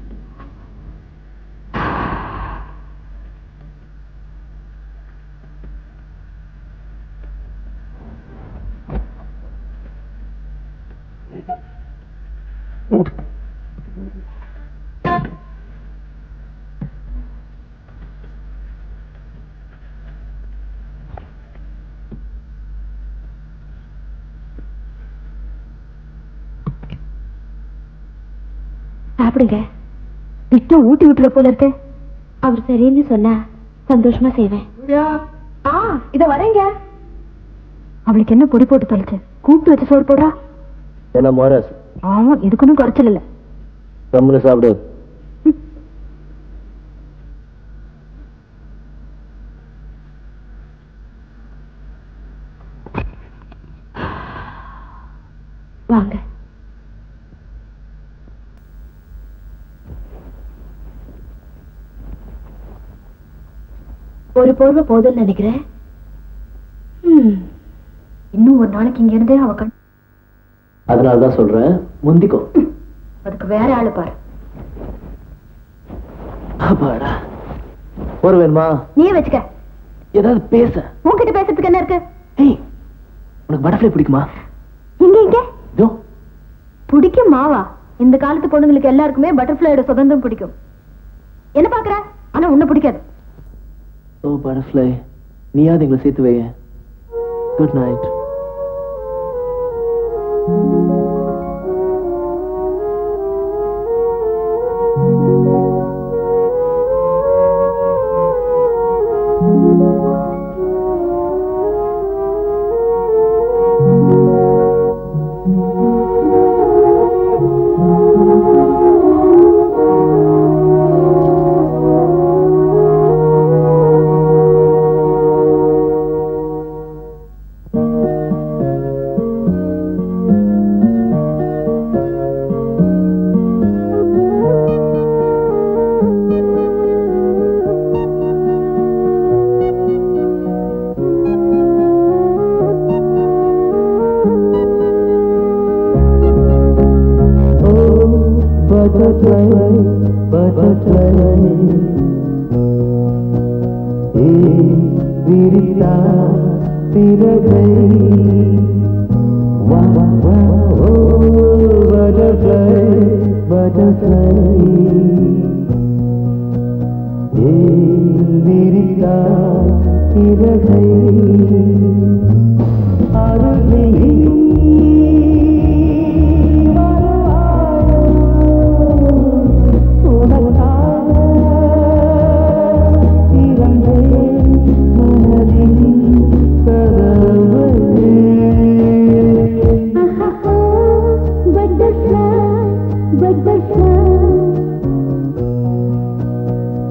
சாப்பிடுங்க திட்டம் ஊட்டி விட்டுற போல இருக்கு அவர் சரின்னு சொன்னா சந்தோஷமா செய்வேன் ஆ இத வரேங்க அவளுக்கு என்ன பொடி போட்டு தொலைச்சு கூப்பிட்டு வச்சு சோறு போடுறா என்ன மோரஸ் ஆமா இதுக்குன்னு குறைச்சல் இல்ல கம்முன்னு சாப்பிடு வாங்க ஒரு போர்வை போதும்னு நினைக்கிறேன் ம், இன்னும் ஒரு நாளைக்கு இங்க இருந்தே அவ கண் அதனால தான் சொல்றேன் முந்திக்கோ அதுக்கு வேற ஆளு பாரு அப்பாடா ஒரு வேணுமா நீயே வச்சுக்க ஏதாவது பேச உன்கிட்ட பேசுறதுக்கு என்ன இருக்கு ஏய் உனக்கு பட்டர்ஃப்ளை பிடிக்குமா இங்க இங்க இதோ பிடிக்கும் மாவா இந்த காலத்து பொண்ணுங்களுக்கு எல்லாருக்குமே பட்டர்ஃப்ளையோட சுதந்திரம் பிடிக்கும் என்ன பாக்குற ஆனா உன்னை பிடிக்காது ஓ பட்டர்ஃப்ளை நீயாவது எங்களை சேர்த்து வைய குட் நைட் butterfly, butterfly. ஏ விரித்தா பிறகை வா வா ஓ butterfly, butterfly. ஏ விரித்தா பிறகை அருகில்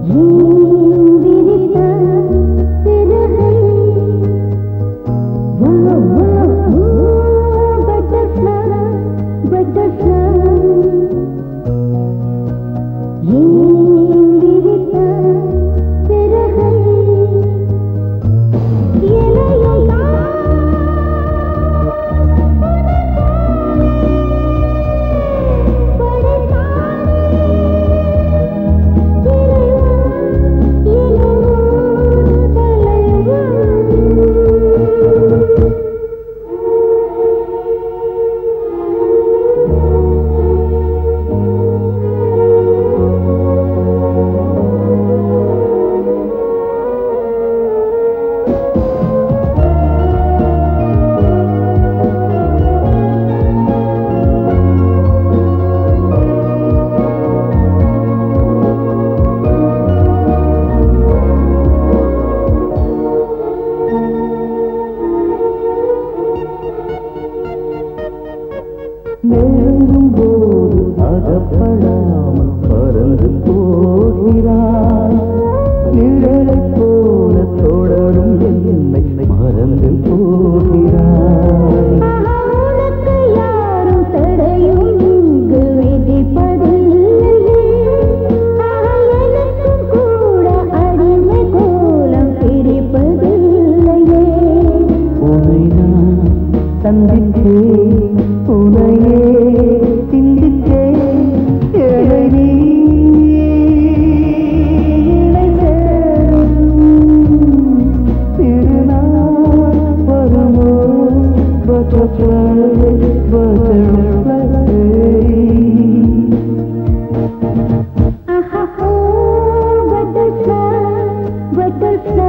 நெருங்கும் போது அகப்படாமல் பறந்து போகிறாய் நிழலைப் போல தொடரும் என்னை மறந்து போகிறாய் உனக்கு யாரும் தடையும் இங்கு விதிப்பதில்லையே எனக்கும் கூட அடிமை கோலம் பிடிப்பதில்லையே உன்னை நான் சந்தித்தேன் உனையே சிந்தித்தேன் என்னை நீ இணை சேரும் திருநாள் வருமோ butterfly, butterfly. ஆஹா butterfly, butterfly.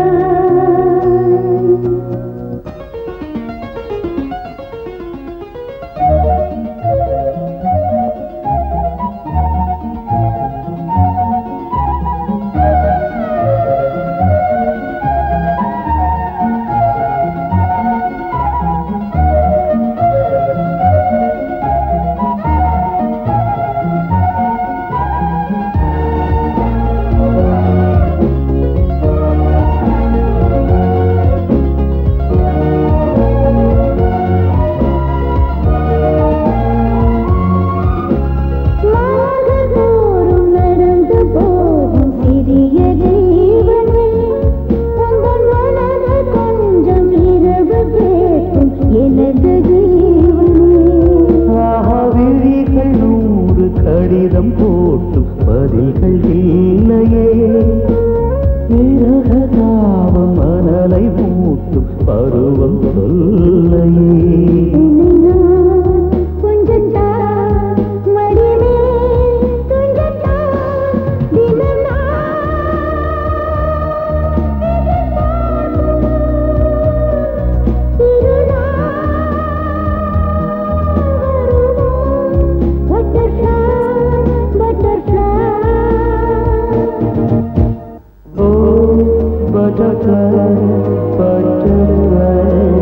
மாதந்தோறும் நடந்து போகும் சிறிய ஜீவனே உங்கள் மனது கொஞ்சம் இரவு கேட்கும் எனது ஜீவனே விழிகள் நூறு கடிதம் போட்டும் பதில்கள் இல்லையே இரகதாவம் மணலை மூட்டும் பருவம் சொல்லையே உன்னை நான் கொஞ்சத்தான் மடிமேல் துஞ்சத்தான் தினம் ஓ butterfly, butterfly.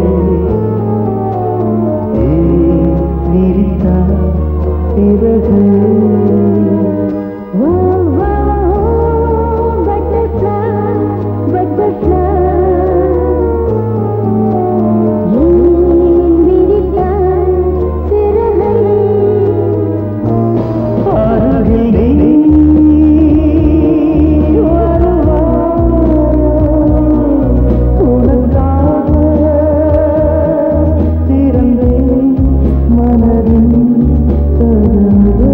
ஏ விரித்தா பிறகு அருகில் நீ வருவாய். உனக்காக திறந்தேன் மனதின் கதவை.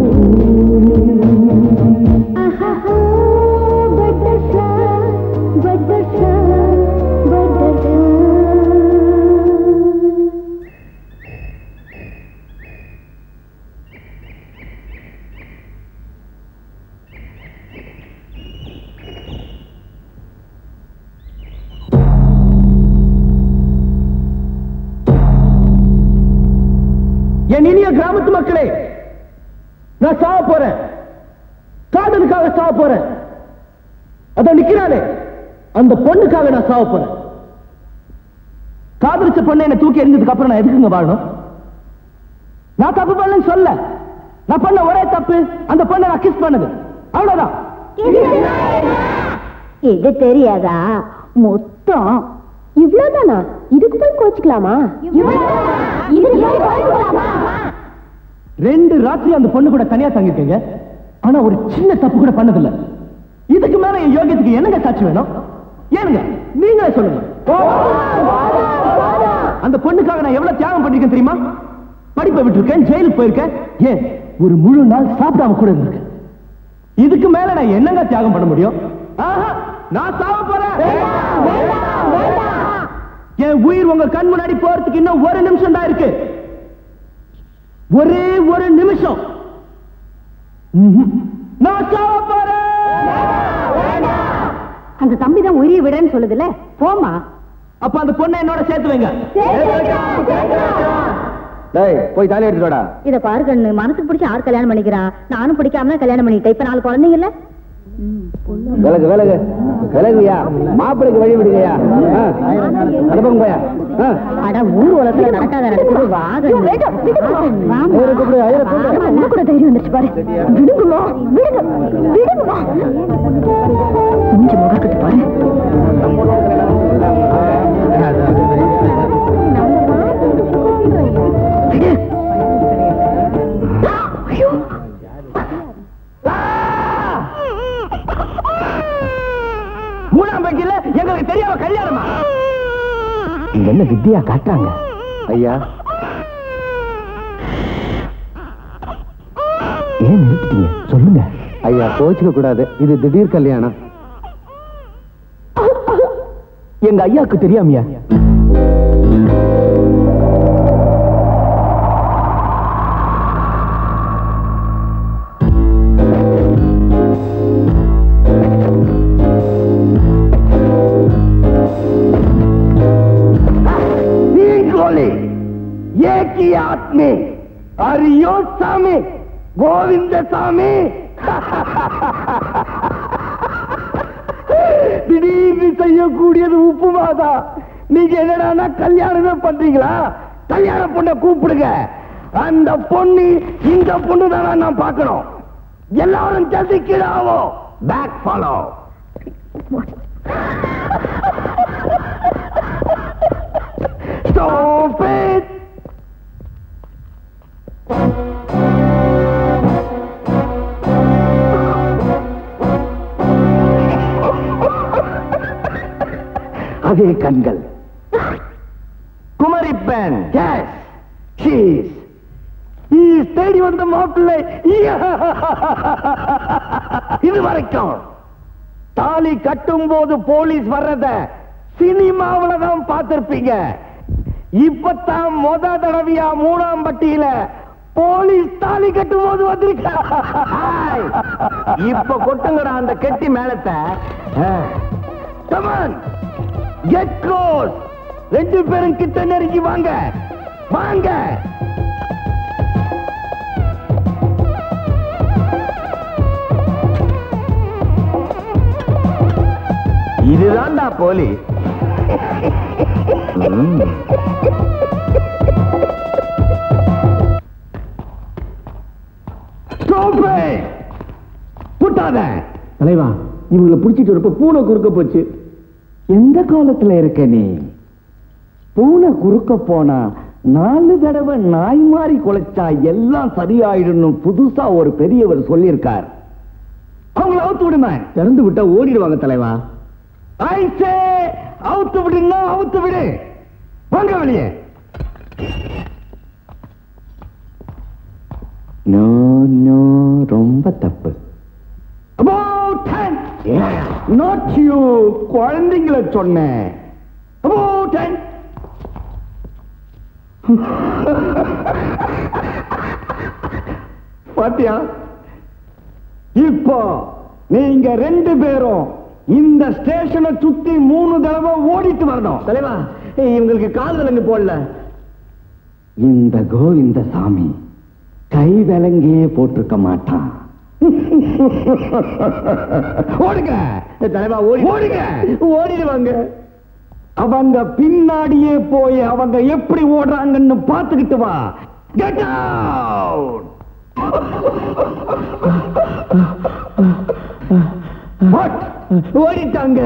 என் இனிய கிராமத்து மக்களே நான் சாவ போறேன் காதலுக்காக சாவ போறேன் அத நிக்கிறானே அந்த பொண்ணுக்காக நான் சாவ போறேன் காதலிச்ச பொண்ணை என்ன தூக்கி எறிஞ்சதுக்கு அப்புறம் நான் எதுக்குங்க வாழணும் நான் தப்பு பண்ணலன்னு சொல்ல நான் பண்ண ஒரே தப்பு அந்த பொண்ணை நான் கிஸ் பண்ணது அவ்வளவுதான் இது தெரியாதா மொத்தம் இவ்வளவுதானா இதுக்கு போய் கோச்சுக்கலாமா இதுக்கு போய் கோச்சுக்கலாமா ரெண்டு ராத்திரி அந்த பொண்ணு கூட தனியா தங்கிருக்கீங்க ஆனா ஒரு சின்ன தப்பு கூட பண்ணதில்ல இதுக்கு மேல என் யோகியத்துக்கு என்னங்க சாட்சி வேணும் ஏனுங்க நீங்களே சொல்லுங்க அந்த பொண்ணுக்காக நான் எவ்வளவு தியாகம் பண்ணிருக்கேன் தெரியுமா படிப்பை விட்டுருக்கேன் ஜெயிலுக்கு போயிருக்கேன் ஏன் ஒரு முழு நாள் சாப்பிடாம கூட இருந்திருக்கேன் இதுக்கு மேல நான் என்னங்க தியாகம் பண்ண முடியும் ஆஹா, நான் சாவ போறேன் என் உயிர் உங்க கண் முன்னாடி போறதுக்கு இன்னும் ஒரு நிமிஷம் தான் இருக்கு ஒரே ஒரு நிமிஷம் ம்ஹும். நான் சாவ போறேன் அந்த தம்பி தான் உயிரை விடுறேன்னு சொல்லுதுல போமா அப்ப அந்த பொண்ணை என்னோட சேர்த்து வைங்க டேய் போய் தாலி எடுத்துடா இத பாரு கண்ணு மனசுக்கு பிடிச்ச யார் கல்யாணம் பண்ணிக்கிறான் நானும் பிடிக்காம கல்யாணம் பண்ணிட்டேன் இப்ப நாலு குழந்தைங்கல்ல விலகு விலகு விலகுயா மாப்பிளைக்கு வழி விடுங்கயா அனுப்பங்க போயா அட ஊர் உலகத்துல நடக்காத நடக்குது வா ஐயரை கூப்பிடு, ஐயரை கூப்பிடு. கூட தைரியம் வந்துருச்சு பாரு விடுங்கம்மா விடுங்க விடுங்கம்மா கொஞ்சம் முகக்கட்டு பாரு மூணாம் பெட்டியில எங்களுக்கு தெரியாம கல்யாணமா இங்க என்ன வித்தியா காட்டுறாங்க ஐயா ஏன் நிறுத்திட்டீங்க சொல்லுங்க ஐயா கோச்சுக்க கூடாது இது திடீர் கல்யாணம் எங்க ஐயாக்கு தெரியாமையா கோலி ஏகி ஆத்மே அரியோ சாமி கோவிந்த சாமி திடீர்னு செய்யக்கூடியது உப்புமாதா நீங்க என்னடான்னா கல்யாணமே பண்றீங்களா கல்யாண பொண்ணை கூப்பிடுங்க அந்த பொண்ணு இந்த பொண்ணு தானா நான் பார்க்கணும் எல்லாரும் ஜல்தி கீழே ஆவோம் பேக் ஃபாலோ Stop it! அதே கண்கள் குமரி பெண் எஸ் ஷீஸ் தேடி வந்த மாப்பிள்ளை இது வரைக்கும் தாலி கட்டும் போது போலீஸ் வர்றத சினிமாவில தான் பார்த்திருப்பீங்க இப்பதான் முத தடவையா மூணாம் பட்டியில போலீஸ் தாலி கட்டும் போது வந்திருக்க இப்ப கொட்டுங்கடா அந்த கெட்டி மேலத்தை கமான் கெட் க்ளோஸ் ரெண்டு பேரும் கிட்ட நெருங்கி வாங்க வாங்க இதுதான்டா போலீஸ் புட்டாத தலைவா இவங்களை பிடிச்சிட்டு வரப்ப பூனை குறுக்க போச்சு எந்த காலத்துல இருக்க நீ பூனை குறுக்க போனா நாலு தடவை நாய் மாதிரி குலைச்சா எல்லாம் சரியாயிடணும் புதுசா ஒரு பெரியவர் சொல்லியிருக்கார் அவங்கள அவுத்து விடுமே திறந்து விட்டா ஓடிடுவாங்க தலைவா ஐசே அவுத்து விடுன்னா அவுத்து விடு வாங்க வெளியே நோ நோ ரொம்ப தப்பு நாட் யூ குழந்தைங்களை சொன்னேன் About ten. பாத்தியா இப்போ நீங்க ரெண்டு பேரும் இந்த ஸ்டேஷனை சுத்தி மூணு தடவை ஓடிட்டு வரணும் தலைவா இவங்களுக்கு கால் விலங்கு போடல இந்த கோவிந்த சாமி கை விலங்கே போட்டிருக்க மாட்டான் ஓடுங்க தலைவா ஓடி ஓடுங்க ஓடிடுவாங்க அவங்க பின்னாடியே போய் அவங்க எப்படி ஓடுறாங்கன்னு பார்த்துக்கிட்டு வா கெட் அவுட் ஓடிட்டாங்க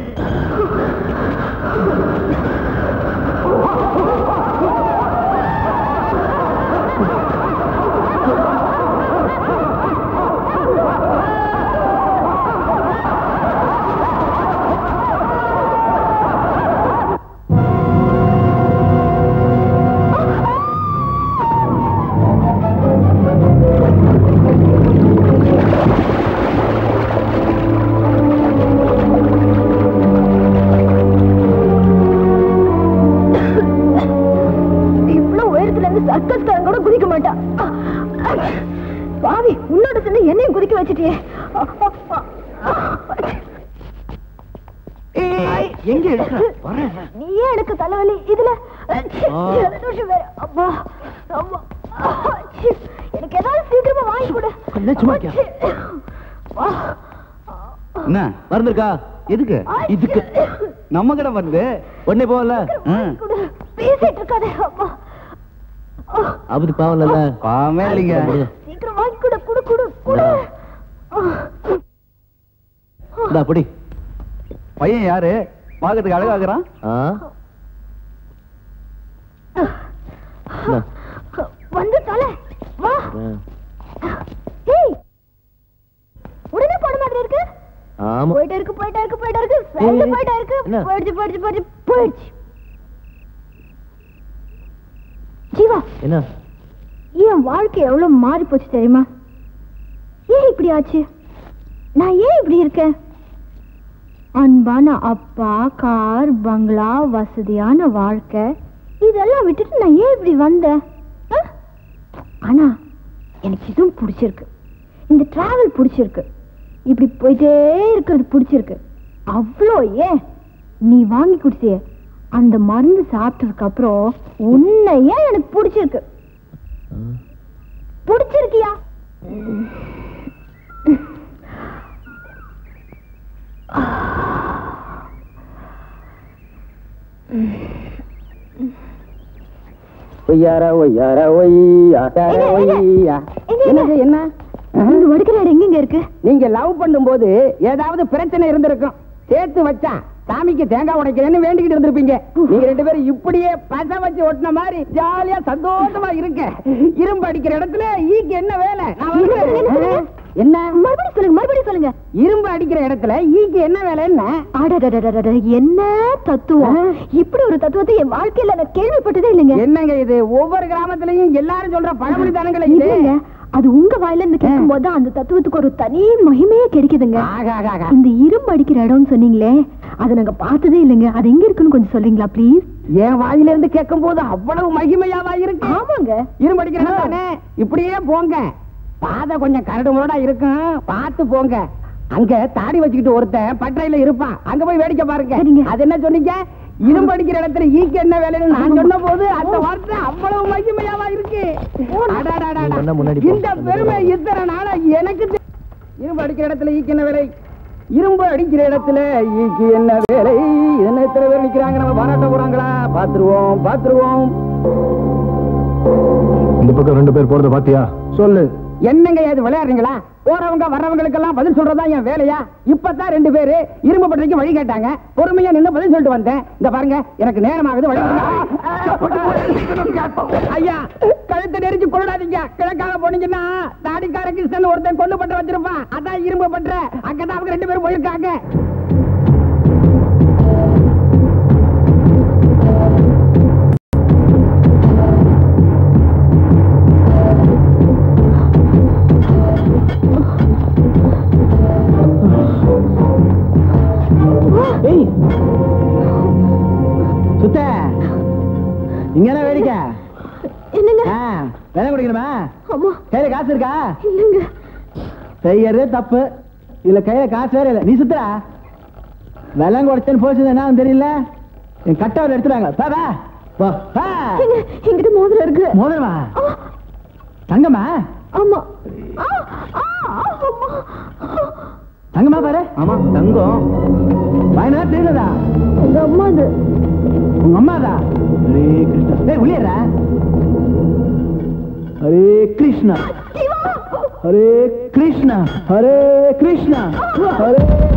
இவ்வளவு உயரத்துல இருந்து சர்க்கஸ்காரன் கூட குதிக்க மாட்டான் பாவி உன்னோட சேர்ந்து என்னையும் குதிக்க வச்சிட்டியே எங்க எடுக்கிற வரேன் நீயே எனக்கு தலைவலி இதுல ஜலதோஷம் வேற அப்பா அம்மா ச்சீ, எனக்கு ஏதாவது சீக்கிரமா வாங்கி கொடு கொஞ்சம் சும்மா இருக்கியா? ச்சீ. வா. என்ன மறந்துருக்கா எதுக்கு இதுக்கு நம்ம கடை வந்து உடனே போகல வாங்கி கொடு. பேசிட்டு இருக்காதே அப்பா அப்படி பாவம் இல்ல பாவமே இல்லைங்க சீக்கிரம் வாங்கி கொடு குடு குடு குடு இந்தா பிடி பையன் யாரு பாக்கிறதுக்கு அழகாகிறான் ஆ வந்து தலை வா ஆ. ஏய் உடனே போன மாதிரி இருக்கு ஆமா போயிட்டே இருக்கு போயிட்டே இருக்கு போயிட்டே இருக்கு சேர்ந்து ஏய், போயிட்டே இருக்கு என்ன? போயிடுச்சு போயிடுச்சு போயிடுச்சு போயிடுச்சு ஜீவா என்ன என் வாழ்க்கை எவ்வளவு மாறி போச்சு தெரியுமா ஏன் இப்படி ஆச்சு நான் ஏன் இப்படி இருக்கேன் அன்பான அப்பா கார் பங்களா வசதியான வாழ்க்கை இதெல்லாம் விட்டுட்டு நான் ஏன் இப்படி வந்தேன் ஆ? ஆனா எனக்கு இதுவும் பிடிச்சிருக்கு இந்த டிராவல் பிடிச்சிருக்கு இப்படி போயிட்டே இருக்கிறது பிடிச்சிருக்கு அவ்வளோ ஏன் நீ வாங்கி குடிச்சிய அந்த மருந்து சாப்பிட்டதுக்கு அப்புறம் உன்னை ஏன் எனக்கு பிடிச்சிருக்கு பிடிச்சிருக்கியா ஒய்யாரா ஒய்யாரா ஒய்யா எங்க, எங்க? ஒய்யா எங்க, என்னது எங்க? என்ன இந்த வடுக்கிற இடம் எங்கெங்க இருக்கு நீங்க லவ் பண்ணும்போது ஏதாவது பிரச்சனை இருந்திருக்கும் சேர்த்து வச்சா சாமிக்கு தேங்காய் உடைக்கிறேன்னு வேண்டிக்கிட்டு இருந்திருப்பீங்க நீங்க ரெண்டு பேரும் இப்படியே பச வச்சு ஒட்டின மாதிரி ஜாலியா சந்தோஷமா இருக்க இரும்பு அடிக்கிற இடத்துல ஈக்கு என்ன வேலை நான் என்ன சொல்லுங்க, என்ன சொல்லுங்க? வருவேன். என்ன மறுபடியும் சொல்லுங்க மறுபடியும் சொல்லுங்க இரும்பு அடிக்கிற இடத்துல ஈக்கு என்ன வேலை என்ன அடடடடடட, என்ன தத்துவம் இப்படி ஒரு தத்துவத்தை என் வாழ்க்கையில நான் கேள்விப்பட்டதே இல்லைங்க என்னங்க இது ஒவ்வொரு கிராமத்துலயும் எல்லாரும் சொல்ற பழமொழி தானங்களே இது இல்லைங்க அது உங்க வாயில இருந்து கேட்கும் போது அந்த தத்துவத்துக்கு ஒரு தனி மகிமையே கிடைக்குதுங்க ஆகா, ஆகா, ஆகா. இந்த இரும்பு அடிக்கிற இடம்னு சொன்னீங்களே அதை நாங்க பார்த்ததே இல்லைங்க அது எங்க இருக்குன்னு கொஞ்சம் சொல்றீங்களா ப்ளீஸ் என் வாயில இருந்து கேட்கும் போது அவ்வளவு மகிமையாவா இருக்கு ஆமாங்க இரும்பு அடிக்கிற இடம் தானே இப்படியே போங்க பாதை கொஞ்சம் கரடு முரடா இருக்கும் பார்த்து போங்க அங்க தாடி வச்சுக்கிட்டு ஒருத்தன் பட்டறையில இருப்பான் அங்க போய் வேடிக்கை பாருங்க சரிங்க. அது என்ன சொன்னீங்க இரும்பு அடிக்கிற இடத்துல ஈக்கு என்ன வேலைன்னு நான் சொன்ன போது அந்த வார்த்தை அவ்வளவு மகிமையாவா இருக்கு அடாடாடாடா. நீ வேணா முன்னாடி போ. இந்த பெருமை இத்தனை நாளா எனக்கு தெ- இரும்பு அடிக்கிற இடத்துல ஈக்கு என்ன வேலை இரும்பு அடிக்கிற இடத்துல ஈக்கு என்ன வேலை என்ன எத்தனை பேர் நிக்கிறாங்க நம்ம பாராட்ட போறாங்களா பாத்துருவோம் பாத்துருவோம் இந்த பக்கம் ரெண்டு பேர் போறத பாத்தியா சொல்லு என்னங்க இது விளையாடுறீங்களா போறவங்க வர்றவங்களுக்கு எல்லாம் பதில் சொல்றதா என் வேலையா இப்பதான் ரெண்டு பேரு இரும்பு பட்டறைக்கு வழி கேட்டாங்க பொறுமையா நின்னு பதில் சொல்லிட்டு வந்தேன் இந்த பாருங்க எனக்கு நேரம் ஆகுது வழி விடுங்க. ஐயா கழுத்தை நெரிச்சு கொள்ளாதீங்க கிழக்காக போனீங்கன்னா தாடிக்கார கிருஷ்ணன் ஒருத்தன் கொண்டு பட்ட வச்சிருப்பான் அதான் இரும்பு பற்ற அங்கதான் அவங்க ரெண்டு பேரும் போயிருக்காங்க ஏய் சுத்த இங்க என்ன வேடிக்கை என்னங்க ஆ, வேலை குடிக்கணுமா அம்மா கையில காசு இருக்கா இல்லைங்க செய்யறதே தப்பு இதுல கையில காசு வேற இல்ல நீ சுத்துறா வெள்ளம் குடைச்சேன்னு போச்சு என்ன தெரியல என் கட்டவர் எடுத்துறாங்க பா வா போ பா எங்க எங்கிட்ட மோதிரம் இருக்கு மோதிரமா ஆ, தங்கம்மா ஆமா ஆ, ஆ, ஆமா. தங்கம்மா பாரு ஆமா தங்கம் வாயினா தெரியுதா எங்க அம்மா அது உங்க அம்மாதா ஹரே கிருஷ்ணா ஏய் உள்ளேறா ஹரே கிருஷ்ணா சிவா ஹரே கிருஷ்ணா ஹரே கிருஷ்ணா ஹரே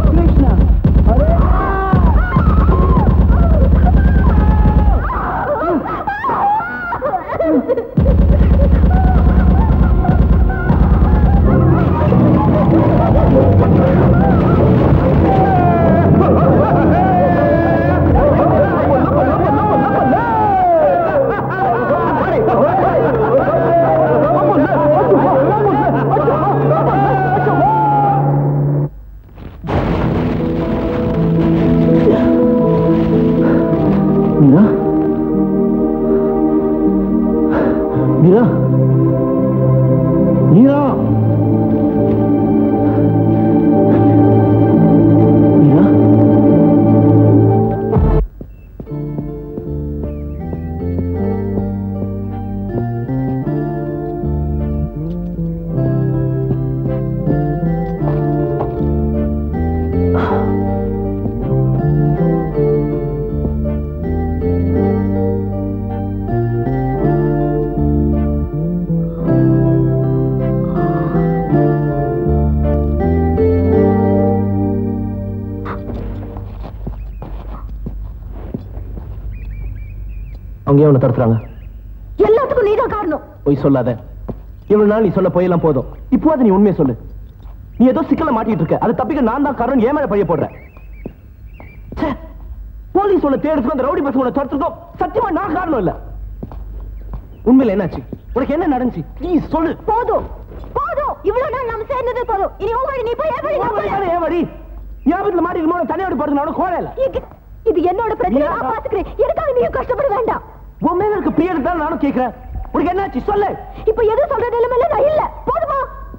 அவங்க ஏன் உன்னை தடுத்துறாங்க எல்லாத்துக்கும் நீதான் காரணம் பொய் சொல்லாத இவ்வளவு நாள் நீ சொல்ல போயெல்லாம் போதும் இப்போது நீ உண்மையை சொல்லு நீ ஏதோ சிக்கல மாட்டிட்டு இருக்க அதை தப்பிக்க நான் தான் காரணம் ஏன் மேல பழைய போடுறேன் ச்சே, போலீஸ் உன்னை தேடுறதுக்கும் அந்த ரவுடி பசங்க உன்னை துரத்துறதுக்கும் சத்தியமா நான் காரணம் இல்ல உண்மையில என்னாச்சு உனக்கு என்ன நடந்துச்சு ப்ளீஸ் சொல்லு போதும் போதும் இவ்வளவு நாள் நாம சேர்ந்தது போதும் இனி உன் வழி நீ போய் என் வழி நான் உன் வழி போறேன். தானே என் வழி ஞாபகத்துல மாட்டி இருக்கணும் தனியோட போறது நான் கோலை இல்ல இது- இது என்னோட பிரச்சனை ஏன்? நான் பாத்துக்கிறேன் எதுக்காக நீயும் கஷ்டப்பட வேண்டாம் உன் மேல இருக்க பிரியர் தான் நானும் கேட்கிறேன் உனக்கு என்னாச்சு சொல்லு இப்ப எது சொல்ற நிலைமையில நான் இல்ல போதுமா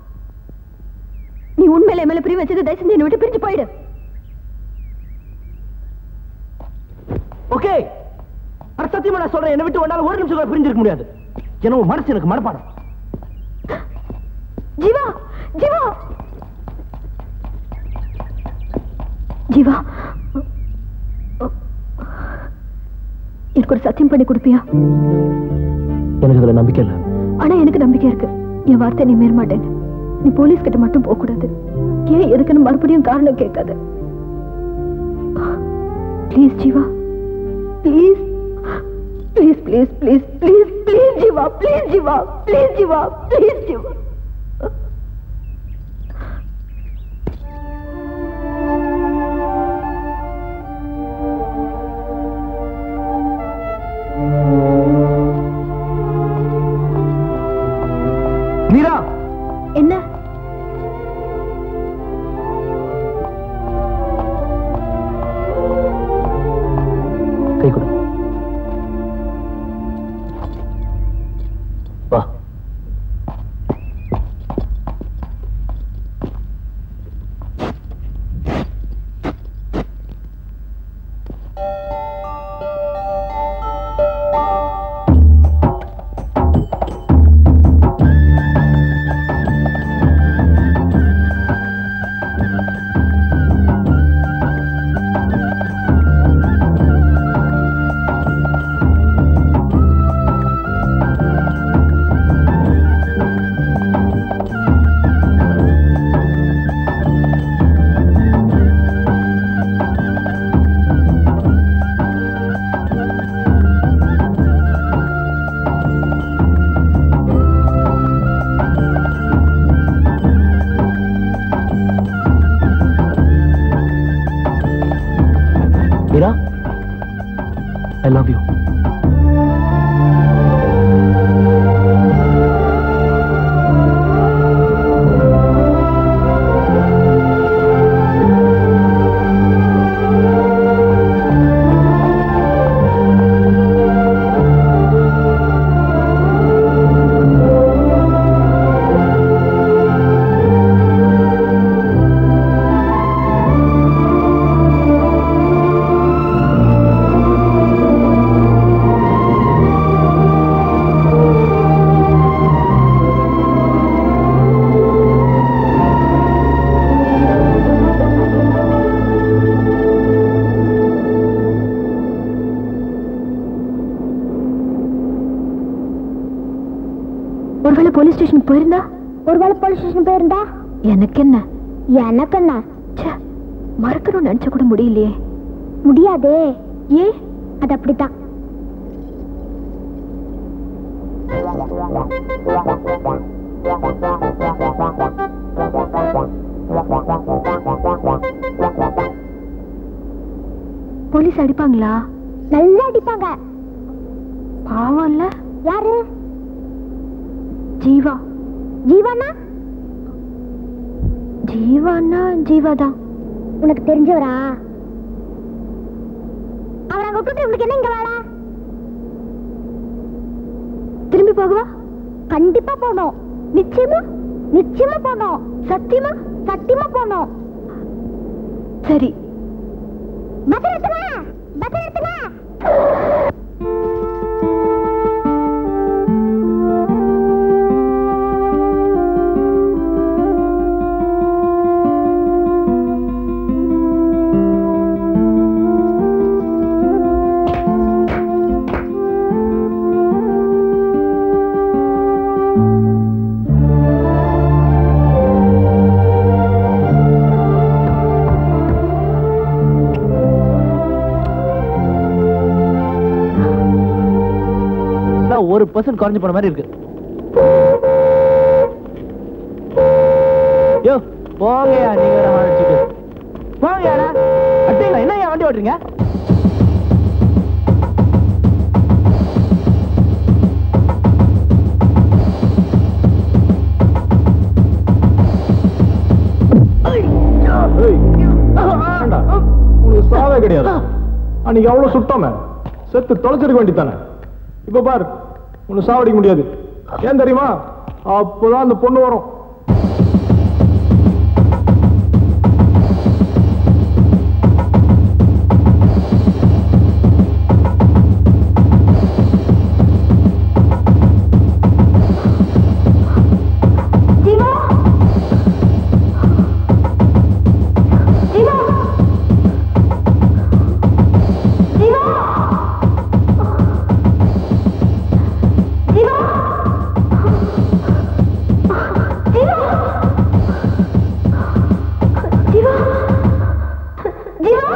நீ உண்மையில என் மேல பிரி வச்சது தயவு செஞ்சு என்னை விட்டு பிரிஞ்சு போயிடு ஓகே அட சத்தியமா நான் சொல்றேன் என்னை விட்டு ஒன்னால ஒரு நிமிஷம் கூட பிரிஞ்சிருக்க முடியாது ஏன்னா உன் மனசு எனக்கு மனப்பாடம் ஜீவா ஜீவா ஜீவா எனக்கு ஒரு சத்தியம் பண்ணி கொடுப்பியா எனக்கு இதுல நம்பிக்கை இல்லை ஆனா எனக்கு நம்பிக்கை இருக்கு என் வார்த்தை நீ மீற மாட்டேன் நீ போலீஸ் கிட்ட மட்டும் போக கூடாது ஏன் எதுக்குன்னு மறுபடியும் காரணம் கேட்காத please Jeeva please please please please please please Jeeva please Jeeva please Jeeva please Jeeva Meera என்ன கை கொடு வா மீரா ஐ லவ் யூ ஒருவேளை போலீஸ் ஸ்டேஷன் போயிருந்தா ஒருவேளை போலீஸ் ஸ்டேஷன் போயிருந்தா எனக்கு என்ன எனக்கு என்ன ச்சே, மறக்கணும்னு நினைச்ச கூட முடியலையே முடியாதே ஏன் அது அப்படித்தான் போலீஸ் அடிப்பாங்களா நல்லா அடிப்பாங்க பாவம் இல்ல யாரு ஜீவா ஜீவானா ஜீவானா ஜீவாதான் உனக்கு தெரிஞ்சவரா அவரை அங்க விட்டுட்டு உங்களுக்கு என்ன இங்க வேலை திரும்பி போகவா கண்டிப்பா போகணும் நிச்சயமா நிச்சயமா போகணும் சத்தியமா சத்தியமா போகணும் சரி பஸ் எடுத்துங்க பஸ் எடுத்துங்க ஆ ஒரு பர்சன்ட் குறைஞ்சு போன மாதிரி இருக்கு யோ போங்கயா நீங்க வேற அடிச்சுட்டு போங்கயாடா அட்டேங்க என்ன ஏன் வண்டி ஓட்டுறீங்க உனக்கு சாவே கிடையாது அன்னைக்கு அவ்வளவு சுட்டோமே செத்து தொலைச்சிருக்க வேண்டியதானே இப்ப பார் உன்னை சாவடிக்க முடியாது ஏன் தெரியுமா அப்போதான் அந்த பொண்ணு வரும் ஜீவா ஜீவா ஜீவா ஜீவா ஜீவா ஜீவா ஜீவா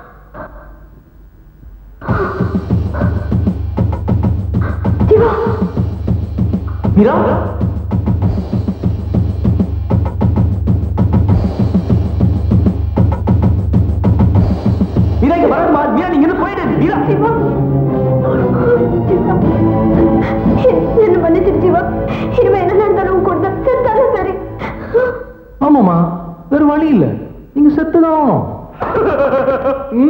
ஜீவா மீரா மீரா இங்க வரமா மீரா நீங்க இன்னும் போயிடு மீரா ஜீவா என்ன மன்னிச்சிரு ஜீவா இனிமே என்ன நடந்தாலும் கூட தான் செத்தாலும் சரி ஆமாமா வேற வழி இல்ல நீங்க செத்துதான் ம்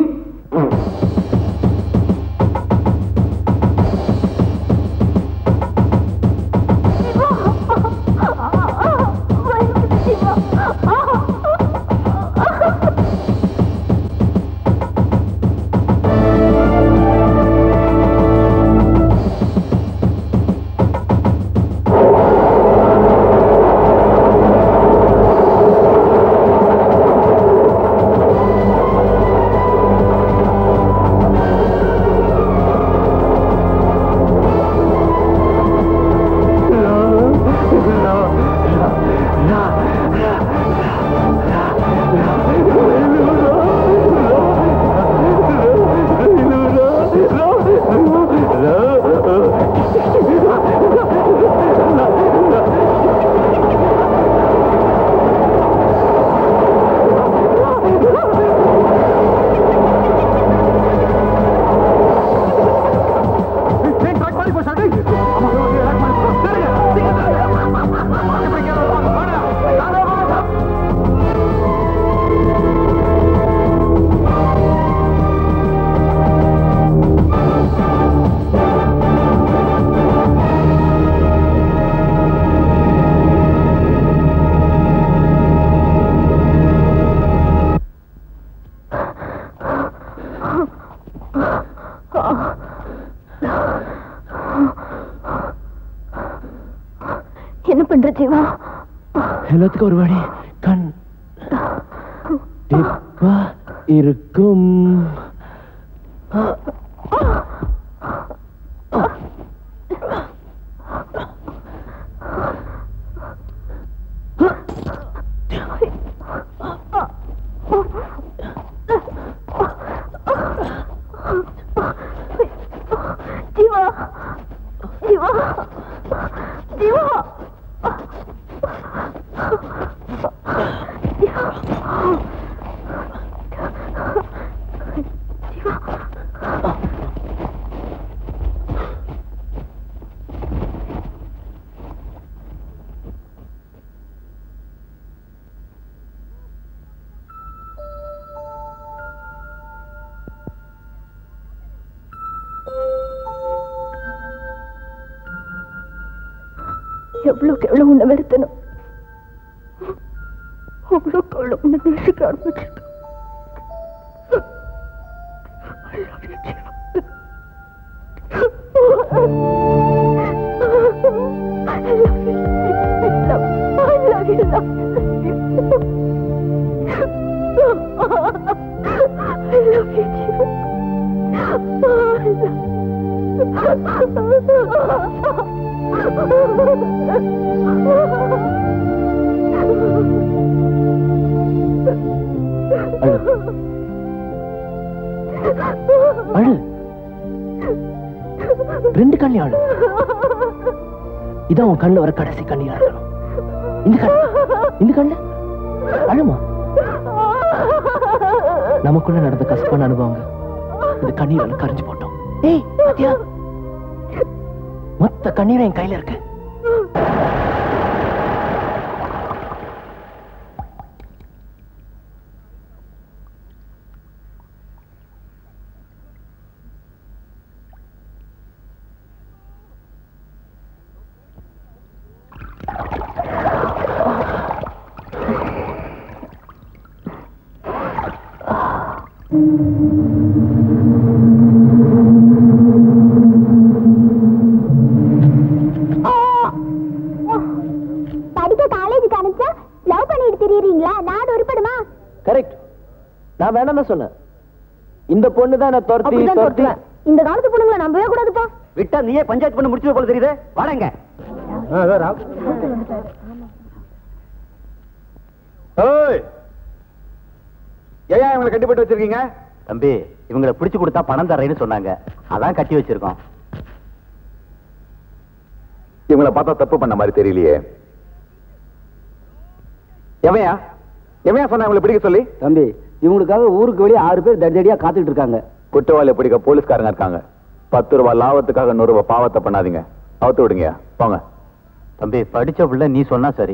என்ன பண்ற ஜீவா எல்லாத்துக்கும் ஒரு வழி கண் இப்ப இருக்கும் ஜீவா ஜீவா ஜீவா எவ்வளவுக்கு எவ்வளவு உன்னை வெறுத்தனும் அவ்வளவுக்கு அவ்வளவு உன்னை நேசிக்க ஆரம்பிச்சிருக்கேன் I love you, Jeeva. I love you. I love, I love you, love you, love you. I love you, Jeeva. அழு அழு ரெண்டு கண்ணி ஆளு இதான் உன் கண்ணுல வர கடைசி கண்ணீரா இருக்கணும் இந்த கண் இந்த கண்ணு அழுமா நமக்குள்ள நடந்த கசப்பான அனுபவங்க இந்த கண்ணீரால கரைஞ்சு போட்டோம் ஏய் பாத்தியா மொத்த கண்ணீரும் என் கையில இருக்கு படிக்க காலேஜுக்கு அனுப்பிச்சா லவ் பண்ணிட்டு திரியறீங்களா நாடு உருப்படுமா கரெக்ட் நான் வேணாம் தான் சொன்னேன் இந்த பொண்ணு தான் நான் துரத்தி அப்படிதான் துரத்தி துரத்துவேன். இந்த காலத்து பொண்ணுங்களை நம்பவே கூடாதுப்பா விட்டா நீயே பஞ்சாயத்து பண்ண முடிச்சது போல தெரியுது வாடங்க ஏய் ஏன் இவங்களை கட்டிப்பட்டு வச்சிருக்கீங்க தம்பி இவங்களை பிடிச்சு கொடுத்தா பணம் தர்றேன்னு சொன்னாங்க அதான் கட்டி வச்சிருக்கோம் இவங்களை பார்த்தா தப்பு பண்ண மாதிரி தெரியலையே எவையா எவையா சொன்ன இவங்களை பிடிக்க சொல்லி தம்பி இவங்களுக்காக ஊருக்கு வெளியே ஆறு பேர் தடிதடியா காத்துட்டு இருக்காங்க குற்றவாளி பிடிக்க போலீஸ்காரங்க இருக்காங்க பத்து ரூபாய் லாபத்துக்காக நூறு ரூபாய் பாவத்தை பண்ணாதீங்க அவுத்து விடுங்க போங்க தம்பி படிச்ச பிள்ளை நீ சொன்னா சரி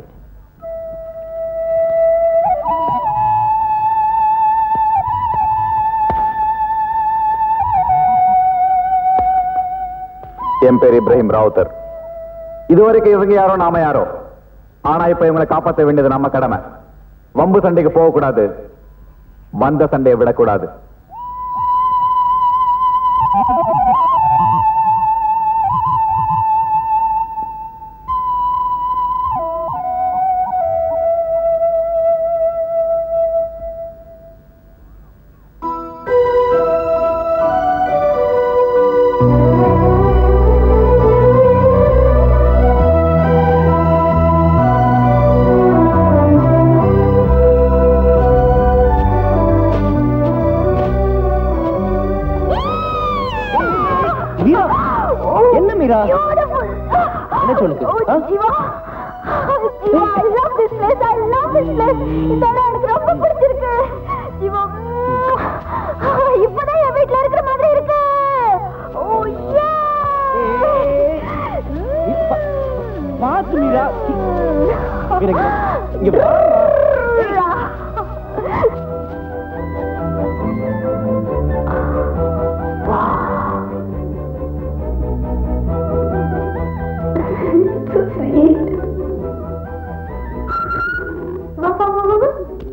என் பேர் இப்ராஹிம் ராவுத்தர் இதுவரைக்கும் இவங்க யாரோ நாம யாரோ ஆனா இப்ப இவங்களை காப்பாற்ற வேண்டியது நம்ம கடமை வம்பு சண்டைக்கு போகக்கூடாது வந்த சண்டையை விடக்கூடாது மீரா என்ன மீரா என்ன சொல்லுது ஆ? Jeeva Jeeva I love this place I love this place இந்த இடம் எனக்கு ரொம்ப பிடிச்சிருக்கு ஜீவா இப்பதான் என் வீட்ல இருக்கிற மாதிரி இருக்கு ஓ யே பாத்து மீரா இங்க, இங்க, இங்க வா. வா வா வா வா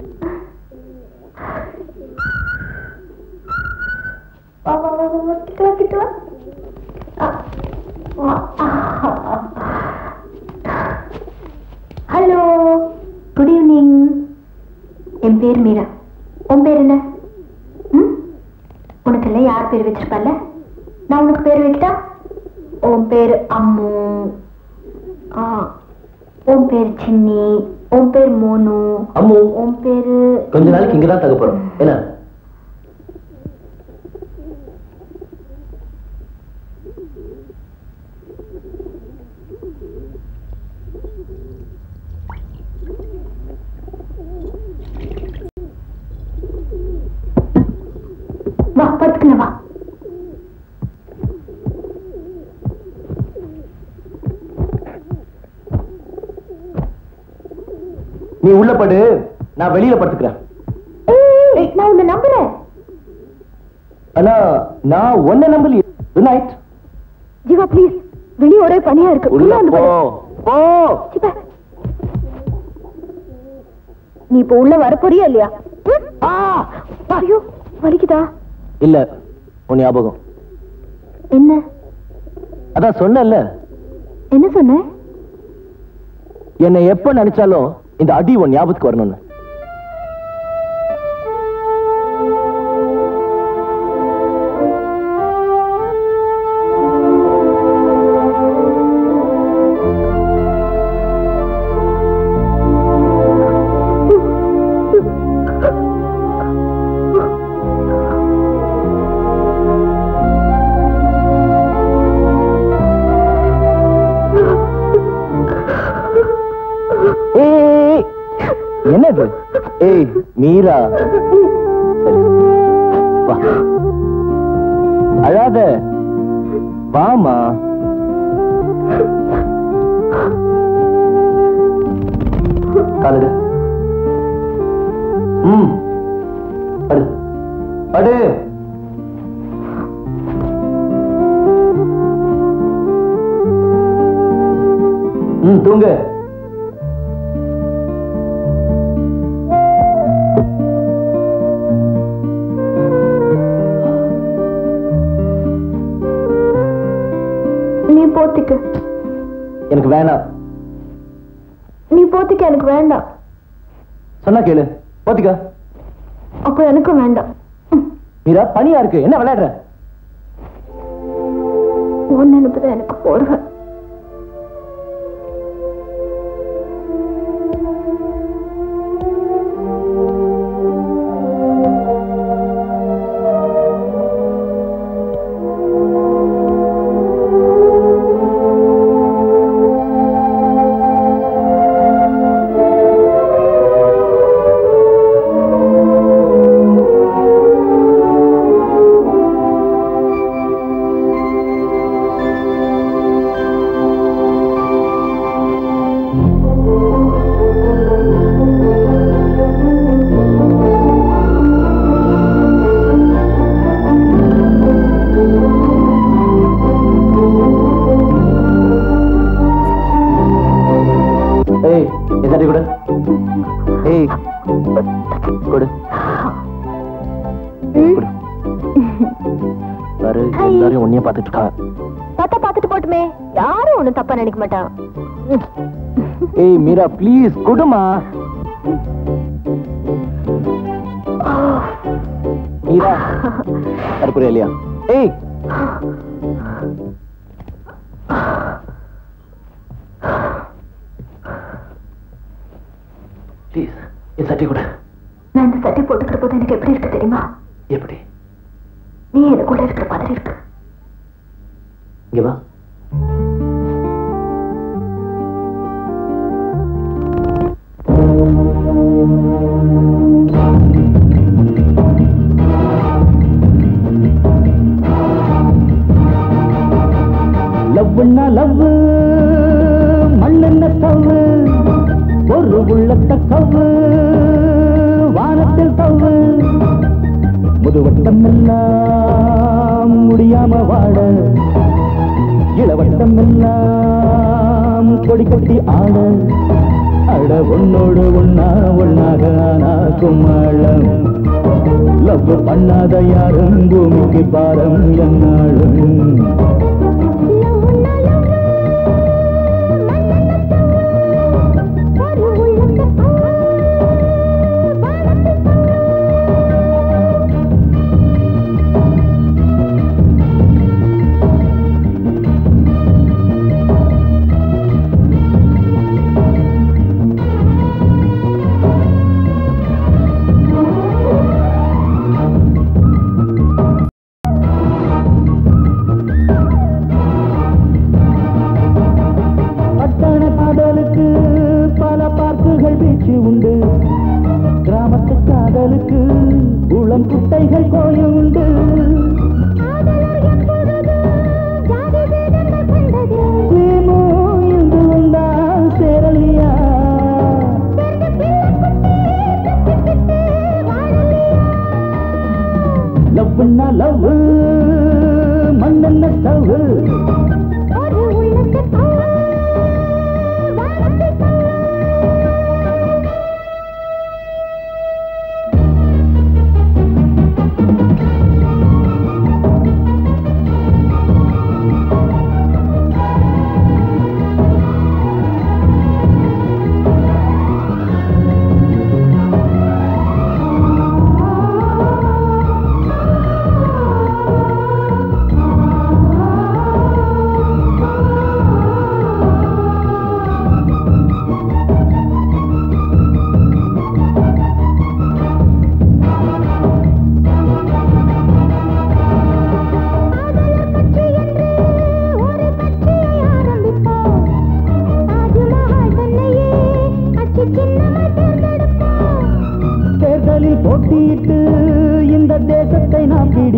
வா வா வா வா கிட்ட வா கிட்ட வா ஹலோ குட் ஈவினிங் என் பேர் மீரா உன் பேர் என்ன ம் உனக்கெல்லாம் யார் பேர் வச்சிருப்பால நான் உனக்கு பேர் வைக்கிட்டா உன் பேர் அம்மு ஆ உன் பேர் சின்னி உன் பேர் மோனு அம்மு உன் பேரு கொஞ்ச நாளைக்கு இங்கதான் தங்க போறோம் என்ன வா படுத்துக்கலாம் வா நீ உள்ள படு நான் வெளியில படுத்துக்கிறேன் ஏய், நான் உன்னை நம்புறேன் ஆனா நான் ஒன்ன நம்பலையே குட் நைட் ஜீவா ப்ளீஸ் வெளியே ஒரே பனியா இருக்கு உள்ள உள்ள வந்து போ படு. போ சிப்பா. நீ இப்ப உள்ள வரப்போறியா இல்லையா ம்? ஐயோ வலிக்குதா இல்ல உன் ஞாபகம் என்ன அதான் சொன்னேன்ல என்ன சொன்ன என்னை எப்ப நினைச்சாலும் இந்த அடி உன் ஞாபகத்துக்கு வரணும்னு என்னது ஏய் மீரா சரி வா அழாத வாமா காலுடு ம் படு படு ம் தூங்கு நீ போத்திக்க எனக்கு வேணாம் நீ போத்திக்க எனக்கு வேண்டாம் சொன்னா கேளு போத்திக்க அப்போ எனக்கும் வேண்டாம் மீரா பனியா இருக்கு என்ன விளையாடுற உன் நினைப்பு தான் எனக்கு போடுற ஏய் எதாடி கொடு ஏய் கொடு கொடு. பாரு எல்லாரும் உன்னைய பார்த்துட்டு இருக்காங்க பார்த்தா பார்த்துட்டு போட்டுமே யாரும் ஒண்ணும் தப்பா நினைக்க மாட்டான் ஏய் மீரா ப்ளீஸ் கொடுமா மீரா தரப்புரியா இல்லையா ஏய் ப்ளீஸ் என் சட்டை கூட நான் இந்த சட்டை போட்டுக்கிற போது எனக்கு எப்படி இருக்கு தெரியுமா எப்படி நீ எனக்குள்ள இருக்கிற மாதிரி இருக்கு இங்க வா லவ்னா லவ் மண்ணெண்ண தவு ஒரு உள்ளத்த கவு வானத்தில் தவு முதுவட்டம் எல்லாம் முடியாம வாட இளவட்டம் எல்லாம் கொடி கட்டி ஆட அட உன்னோடு ஒன்னா ஒன்னாக ஆனா கும்மாளம் லவ் பண்ணாத யாரும் பூமிக்கு பாரம் என்னாலும் பட்டண காதலுக்கு பல பார்க்குகள் வீச்சு உண்டு கிராமத்து காதலுக்கு உளம் குட்டைகள் கோயில் உண்டு ஏமோ என்று வந்தால் சேரலியா லவ்னா லவ் மண்ணெண்ண ஸ்டவ்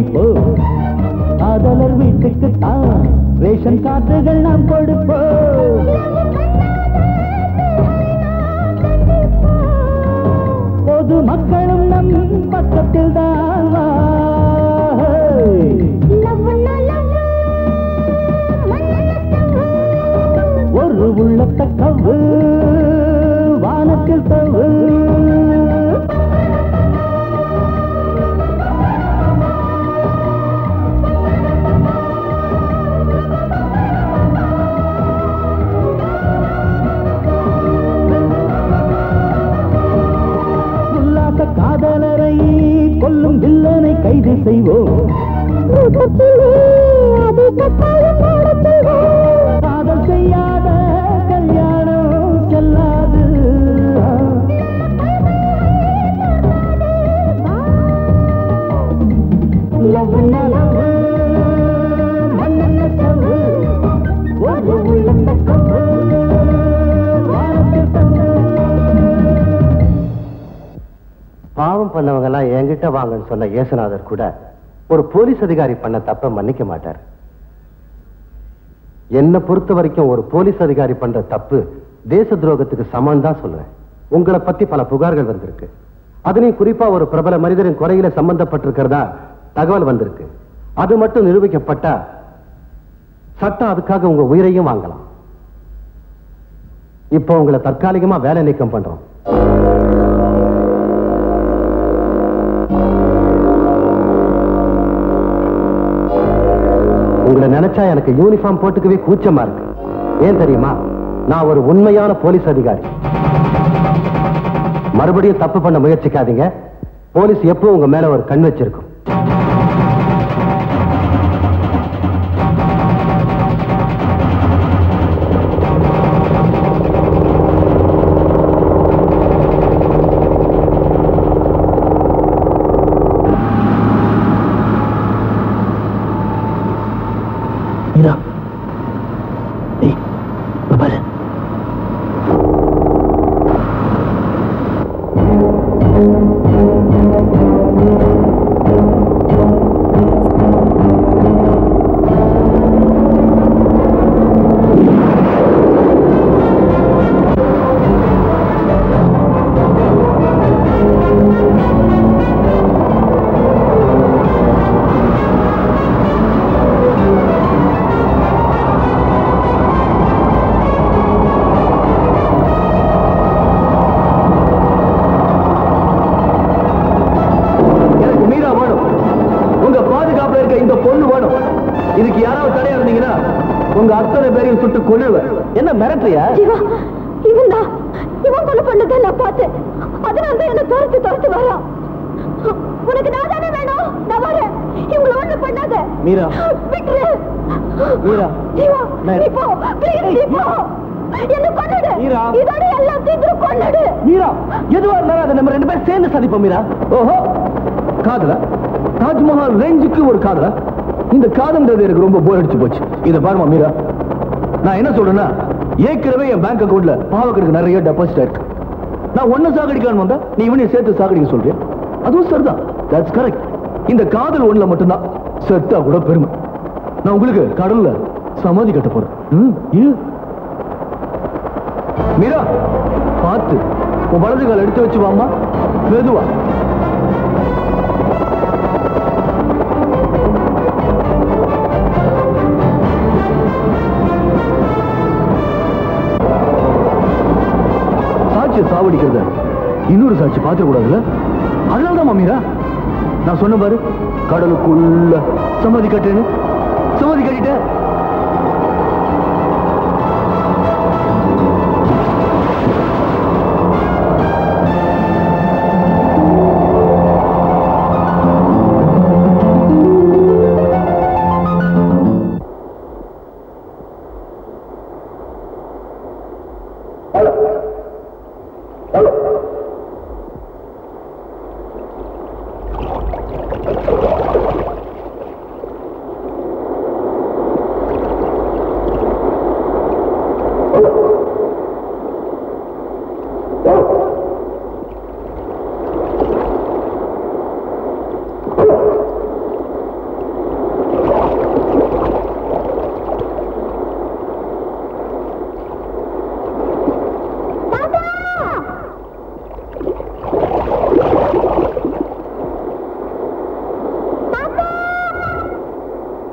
தேடி போ காதலர் வீட்டுக்கு தான் ரேஷன் கார்டுகள் நாம் கொடுப்போம் பொது மக்களும் நம் பக்கத்தில் தான் ஒரு உள்ளத்த கவு வானத்தில் தவு உல்லாச காதலரை கொல்லும் வில்லனை கைது செய்வோம் காதல் செய்யாத கல்யாணம் செல்லாது லவ் லவ் மன்னன தவு ஒரு உள்ளத்த கவு வானத்தில் தவு பாவம் பண்ணவங்க எல்லாம் என்கிட்ட வாங்கன்னு சொன்ன இயேசுநாதர் கூட ஒரு போலீஸ் அதிகாரி பண்ண தப்ப மன்னிக்க மாட்டார் என்ன பொறுத்த வரைக்கும் ஒரு போலீஸ் அதிகாரி பண்ற தப்பு தேச துரோகத்துக்கு சமம் தான் சொல்லுவேன் உங்களை பத்தி பல புகார்கள் வந்திருக்கு அதுலயும் குறிப்பா ஒரு பிரபல மனிதரின் குறையில சம்பந்தப்பட்டிருக்கிறதா தகவல் வந்திருக்கு அது மட்டும் நிரூபிக்கப்பட்டா சட்டம் அதுக்காக உங்க உயிரையும் வாங்கலாம் இப்போ உங்களை தற்காலிகமா வேலை நீக்கம் பண்றோம் உங்களை நினைச்சா எனக்கு யூனிஃபார்ம் போட்டுக்கவே கூச்சமா இருக்கு ஏன் தெரியுமா நான் ஒரு உண்மையான போலீஸ் அதிகாரி மறுபடியும் தப்பு பண்ண முயற்சிக்காதீங்க போலீஸ் எப்பவும் உங்க மேல ஒரு கண் வச்சிருக்கும் மீரா ஏய் இங்க பாரு எனக்கு மீரா வேணும் உங்க பாதுகாப்புல இருக்க இந்த பொண்ணு வேணும் இதுக்கு யாராவது தடையா இருந்தீங்கன்னா உங்க அத்தனை பேரையும் சுட்டு கொள்ளுவேன் என்ன மிரட்டுறியா ஜீவா இவன் தான் இவன் கொலை பண்ணதை நான் பார்த்தேன் அதனால தான் என்ன துரத்து துரத்து வரான் உனக்கு நான் தானே வேணும் நான் வரேன் இவங்களை ஒண்ணு பண்ணாத மீரா. விட்டுரு மீரா. ஜீவா நான்- நீ போ ப்ளீஸ் நீ போ என்ன கொன்னுடு மீரா. இதோட எல்லாத்தையும் கொன்னுடு மீரா எதுவா இருந்தாலும் அதை நம்ம ரெண்டு பேரும் சேர்ந்து சந்திப்போம் மீரா ஓஹோ காதலா தாஜ்மஹால் ரேஞ்சுக்கு ஒரு காதலா இந்த காதல்ன்றது எனக்கு ரொம்ப போர் அடிச்சு போச்சு இத பாருமா மீரா நான் என்ன சொல்றேன்னா ஏற்கனவே என் பேங்க் அக்கவுண்ட்ல பாவக்கருக்கு நிறைய டெபாசிட் இருக்கு நான் ஒன்னு சாகடிக்கலான்னு வந்தா நீ இவனையும் சேர்த்து சாகடிக்க சொல்றியா அதுவும் சரிதான் தட்ஸ் கரெக்ட் இந்த காதல் ஒண்ணுல மட்டும்தான் செத்தா கூட பெருமை நான் உங்களுக்கு கடல்ல சமாதி கட்ட போறேன் ம், இரு. மீரா பார்த்து உன் வலது கால் எடுத்து வச்சு வாமா மெதுவா சாட்சியை சாவடிக்கிறத இன்னொரு சாட்சி பார்க்க கூடாதுல்ல அதனாலதான் மீரா நான் சொன்ன பாரு கடலுக்குள்ள சமாதி கட்டுன்னு சமாதி கட்டிட்டேன்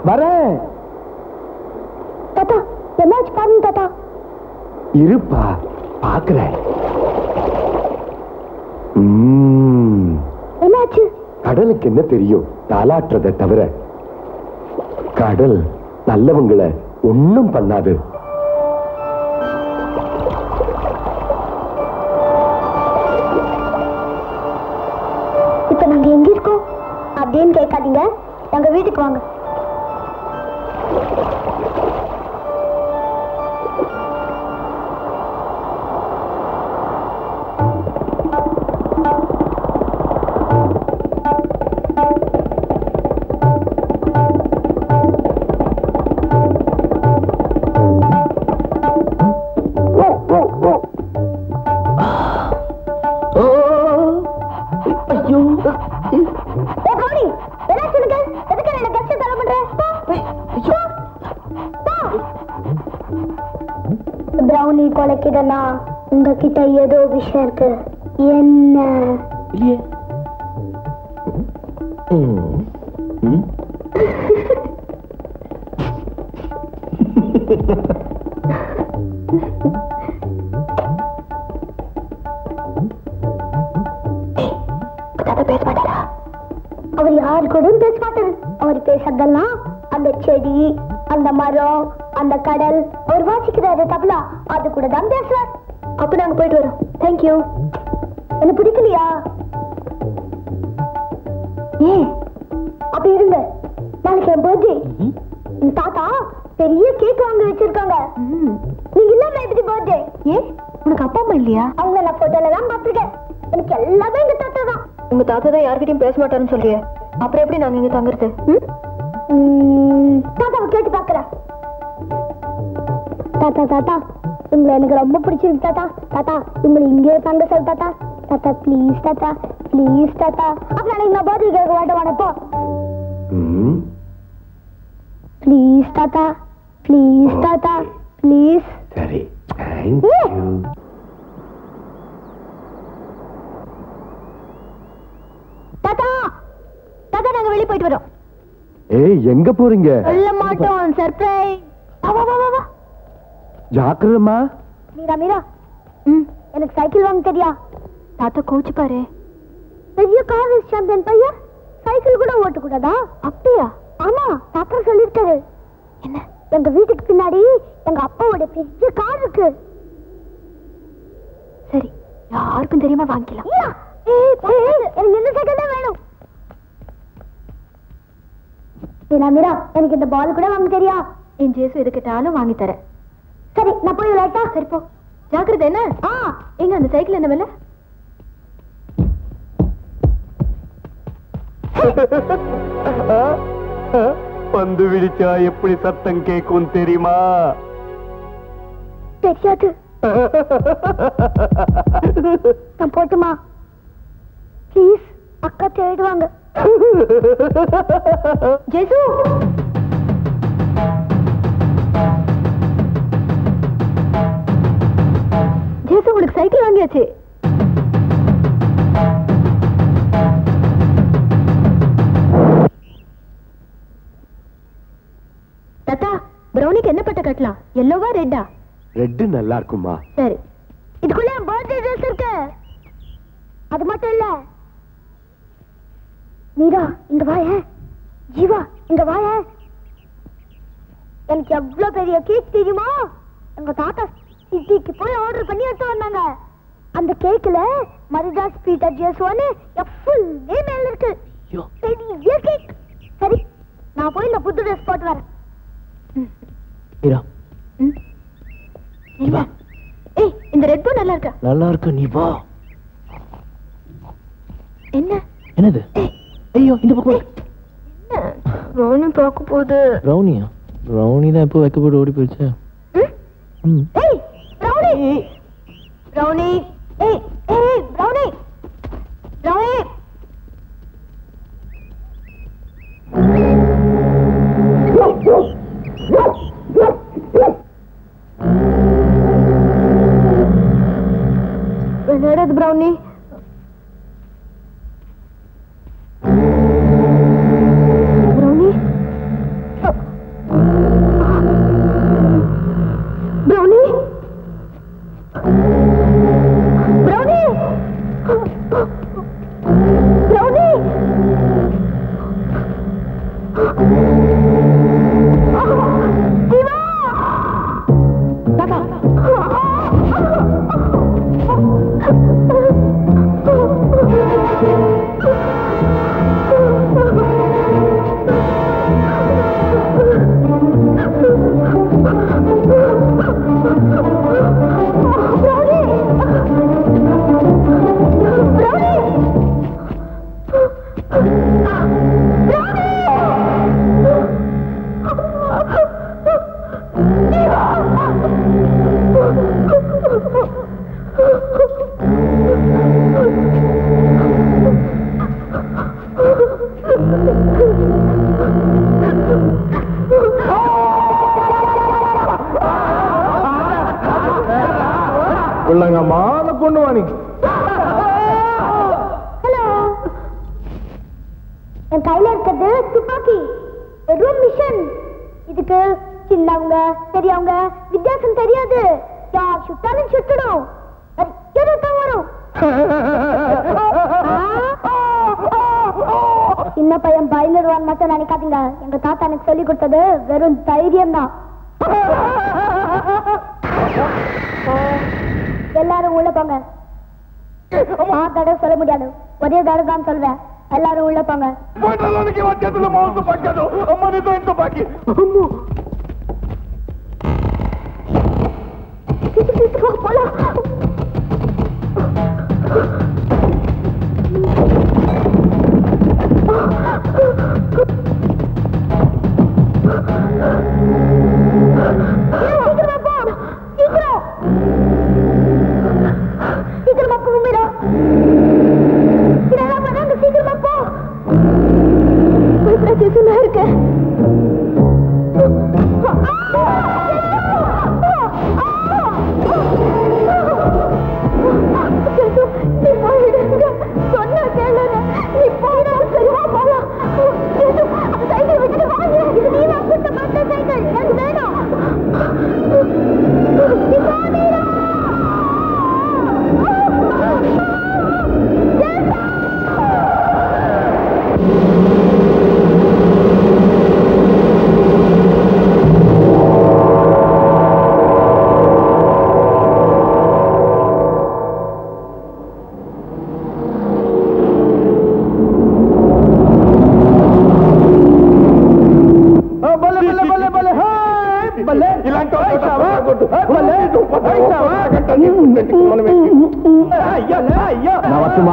வரேன் தாத்தா என்னாச்சு பாருங்க தாத்தா இருப்பா பாக்குறேன் ம், என்னாச்சு கடலுக்கு என்ன தெரியும் தாலாட்டுறதை தவிர கடல் நல்லவங்களை ஒண்ணும் பண்ணாது இப்ப நாங்க எங்க இருக்கோம் அப்படின்னு கேட்காதீங்க நாங்க வீட்டுக்கு வாங்க ஐயோ ஏ கௌரி என்னாச்சு உனக்கு எதுக்கு என்ன கஷ்டம் தலை பண்ற பிரௌனி கொலைக்கிடனா உங்ககிட்ட ஏதோ விஷயம் இருக்கு என்ன இல்லையே தாத்தா பேச மாட்டாரா அவர் யாரு கூடயும் பேச மாட்டாரு அவர் பேசுறதெல்லாம் அந்த செடி அந்த மரம் அந்த கடல் அவர் வாசிக்கிறாரு தபலா அது கூட தான் பேசுவார் அப்ப நாங்க போயிட்டு வரோம் தேங்க்யூ எனக்கு பிடிக்கலையா ஏன் அப்படி இருங்க நாளைக்கு என் பர்த்டே தாத்தா பெரிய கேக் வாங்கி வச்சிருக்காங்க நீங்க இல்லாம எப்படி பர்த்டே ஏன் உனக்கு அப்பா அம்மா இல்லையா அவங்க நான் போட்டோல தான் பார்த்திருக்கேன் எனக்கு எல்லாமே எங்க தாத்தா தான் உங்க தாத்தா தான் யார்கிட்டயும் பேச மாட்டாருன்னு சொல்றியே அப்புறம் எப்படி நாங்க இங்க தங்குறது தாத்தாவை கேட்டு பாக்குறேன் தாத்தா தாத்தா உங்களை எனக்கு ரொம்ப பிடிச்சிருக்கு தாத்தா தாத்தா உங்களை இங்கே தங்க சொல் தாத்தா தாத்தா ப்ளீஸ் தாத்தா ப்ளீஸ் தாத்தா அப்புறம் நாளைக்கு நான் பர்த்டே கேட்க மாட்டேன் வணப்போ ம், ப்ளீஸ் தாத்தா ப்ளீஸ் தாத்தா ப்ளீஸ் சரி தேங்க்யூ தாத்தா தாத்தா நாங்க வெளியே போயிட்டு வரோம் ஏய் எங்க போறீங்க சொல்ல மாட்டோம் சர்ப்ரைஸ் வா வா வா வா ஜாக்கிரதம்மா மீரா மீரா எனக்கு சைக்கிள் வாங்க தெரியா தாத்தா கோச்சு பாரு பெரிய கார் ரேஸ் சாம்பியன் பையன் சைக்கிள் கூட ஓட்ட கூடாதா அப்படியா ஆமா தாத்தா சொல்லிருக்காரு என்ன எங்க வீட்டுக்கு பின்னாடி எங்க அப்பாவோட பெரிய கார் இருக்கு சரி யாருக்கும் தெரியாம வாங்கிக்கலாம் ஐயா, ஏய், ஏய், ஏய், எனக்கு இந்த சைக்கிள் தான் வேணும் மீரா மீரா எனக்கு இந்த பால் கூட வாங்க தெரியா என் ஜேசு எது கேட்டாலும் வாங்கி தரேன் சரி நான் போய் விளையாட்டா சரி போ ஜாக்கிரதை என்ன ஆ எங்க அந்த சைக்கிள் என்ன விலை பந்து விழிச்சா எப்படி சத்தம் கேட்கும் தெரியுமா தெரியாது நான் போட்டுமா ப்ளீஸ் அக்கா தேடுவாங்க ஜேசு ஜேசு உனக்கு சைக்கிள் வாங்கியாச்சு தாத்தா பிரௌனிக்கு என்ன பட்ட கட்டலாம் எல்லோவா ரெட்டா ரெட்டு நல்லா இருக்குமா சரி இதுக்குள்ள பர்த்டே ட்ரெஸ் இருக்கு அது மட்டும் இல்ல மீரா இங்க வாய ஜீவா இங்க வாய எனக்கு எவ்வளவு பெரிய கேக் தெரியுமா எங்க தாத்தா சிட்டிக்கு போய் ஆர்டர் பண்ணி எடுத்து வந்தாங்க அந்த கேக்ல மரிதா ஸ்வீட் ஜேசுவான்னு ஃபுல் நேம் மேல இருக்கு பெரிய கேக் சரி நான் போய் இந்த புது ட்ரெஸ் போட்டு வரேன் மீரா என்ன? ஏய் இந்த ரெட் பூ நல்லா இருக்கா நல்லா இருக்கு நீ வா என்ன என்னது ஐயோ இந்த பக்கம் ரோனி பார்க்க போகுது ரவுனியா ரவுனி தான் எப்போ வைக்க போட்டு ஓடி போயிடுச்சு ம். ஏய் ரவுனி ரவுனி ஏய் ஏய் ரவுனி ரவுனி விளையாடாது பிரௌனி பிரௌனி உள்ளங்க மாலை கொண்டு வாணி ஹலோ என் கையில இருக்கிறது துப்பாக்கி வெறும் மிஷன் இதுக்கு சின்னவங்க பெரியவங்க வித்தியாசம் தெரியாது யார் சுட்டாலும் சுட்டணும் ரத்தம் வரும் சின்ன பையன் பயந்துடுவான் மட்டும் நினைக்காதீங்க எங்க தாத்தா எனக்கு சொல்லி கொடுத்தது வெறும் தைரியம் தான் எல்லாரும் உள்ள போங்க ஆறு தடவை சொல்ல முடியாது ஒரே தடவை தான் சொல்வேன் எல்லாரும் உள்ள போங்க சீக்கிரமா போ சீக்கிரம் சீக்கிரமா போ மீரா இதெல்லாம் பண்ணாங்க சீக்கிரமா போ ஒரு பிரச்சனை இருக்கு சொன்ன கேளுங்க நீ போயிடா சரிவா போலாம் சைக்கிள் விட்டுட்டு வாங்க இது நீ நான் கூட்ட மாட்ட சைக்கிள் எனக்கு வேணும் நீ போனீரா బల్లె బల్లె బల్లె బల్లె హాయ్ బల్లె ఇలాంటి అయితావా బల్లె అయితావా అయ్యా అయ్యా நான் வரட்டுமா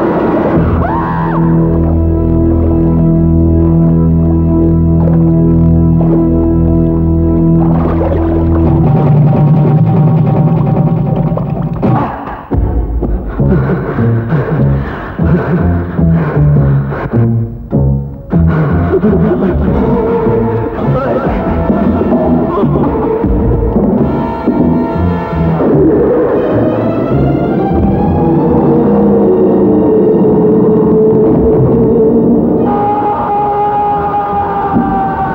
ஆ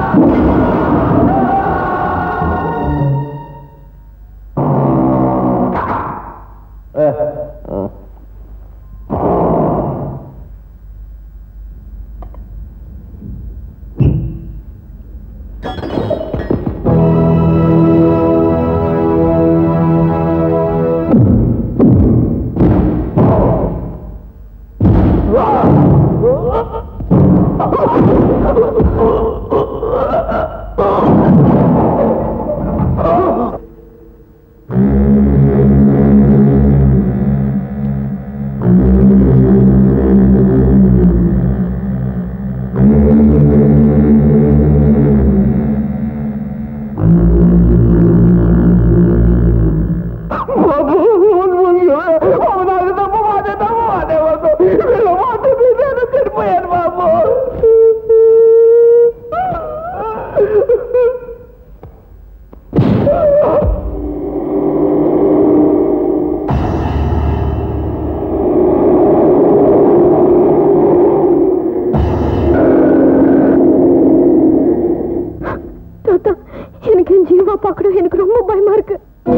தாத்தா எனக்கு என் ஜீவா பார்க்கணும் எனக்கு ரொம்ப பயமா இருக்கு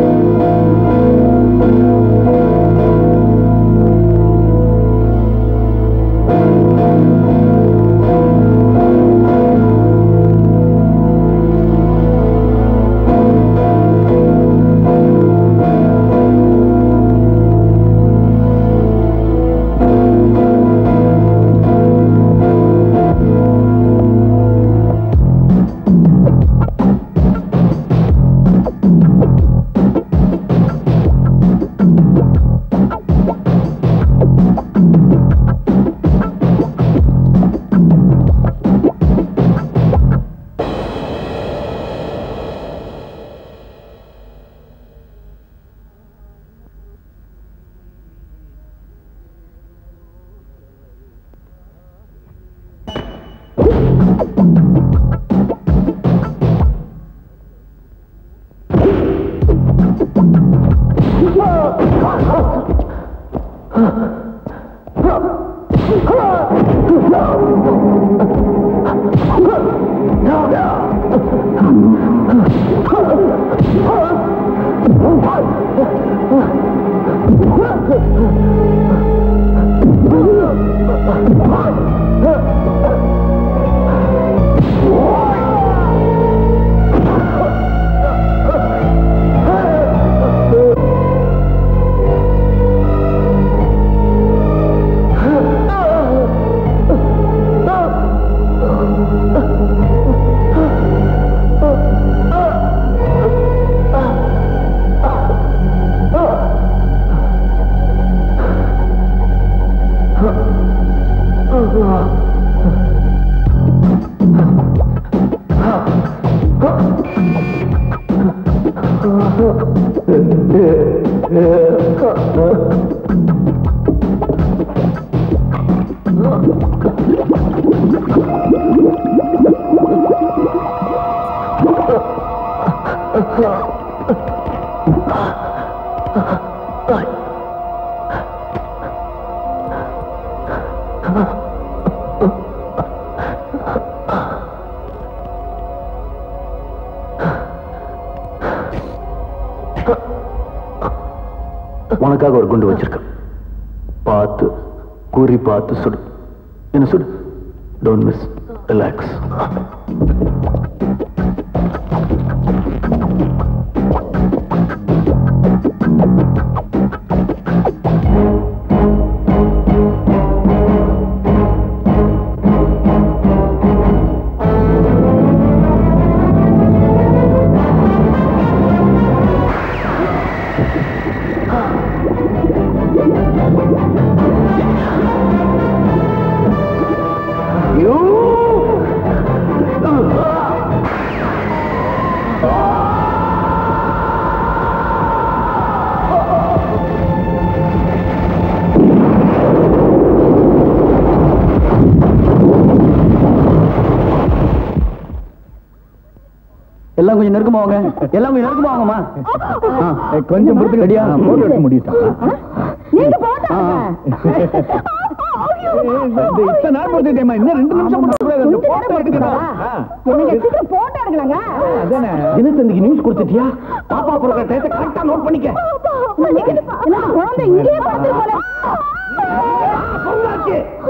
உனக்காக ஒரு குண்டு வச்சிருக்கேன் பார்த்து கூறி பார்த்து சுடு என்ன சுடு டோன்ட் மிஸ் ரிலாக்ஸ் எல்லாம் கொஞ்சம் நெருக்கமா வாங்க எல்லாம் கொஞ்சம் நெருக்கமா வாங்கம்மா ஆ, கொஞ்சம் பொறுத்து ரெடியா போட்டு எடுக்க முடியும் நீங்க போட்டாங்க இத்தனை நாள் பொறுத்துட்டேம்மா இன்னும் ரெண்டு நிமிஷம் கூட கூடாது. அந்த photo எடுக்கணும். ஆ. என்னங்க சீக்கிரம் போட்டோ எடுக்கலாங்க அதானே தினத்தந்திக்கு நியூஸ் கொடுத்துட்டியா பாப்பா பிறகு டயத்தை கரெக்டா நோட் பண்ணிக்க என்னங்க குழந்தை இங்கேயே பார்த்துட்டு போல சொல்லாச்சு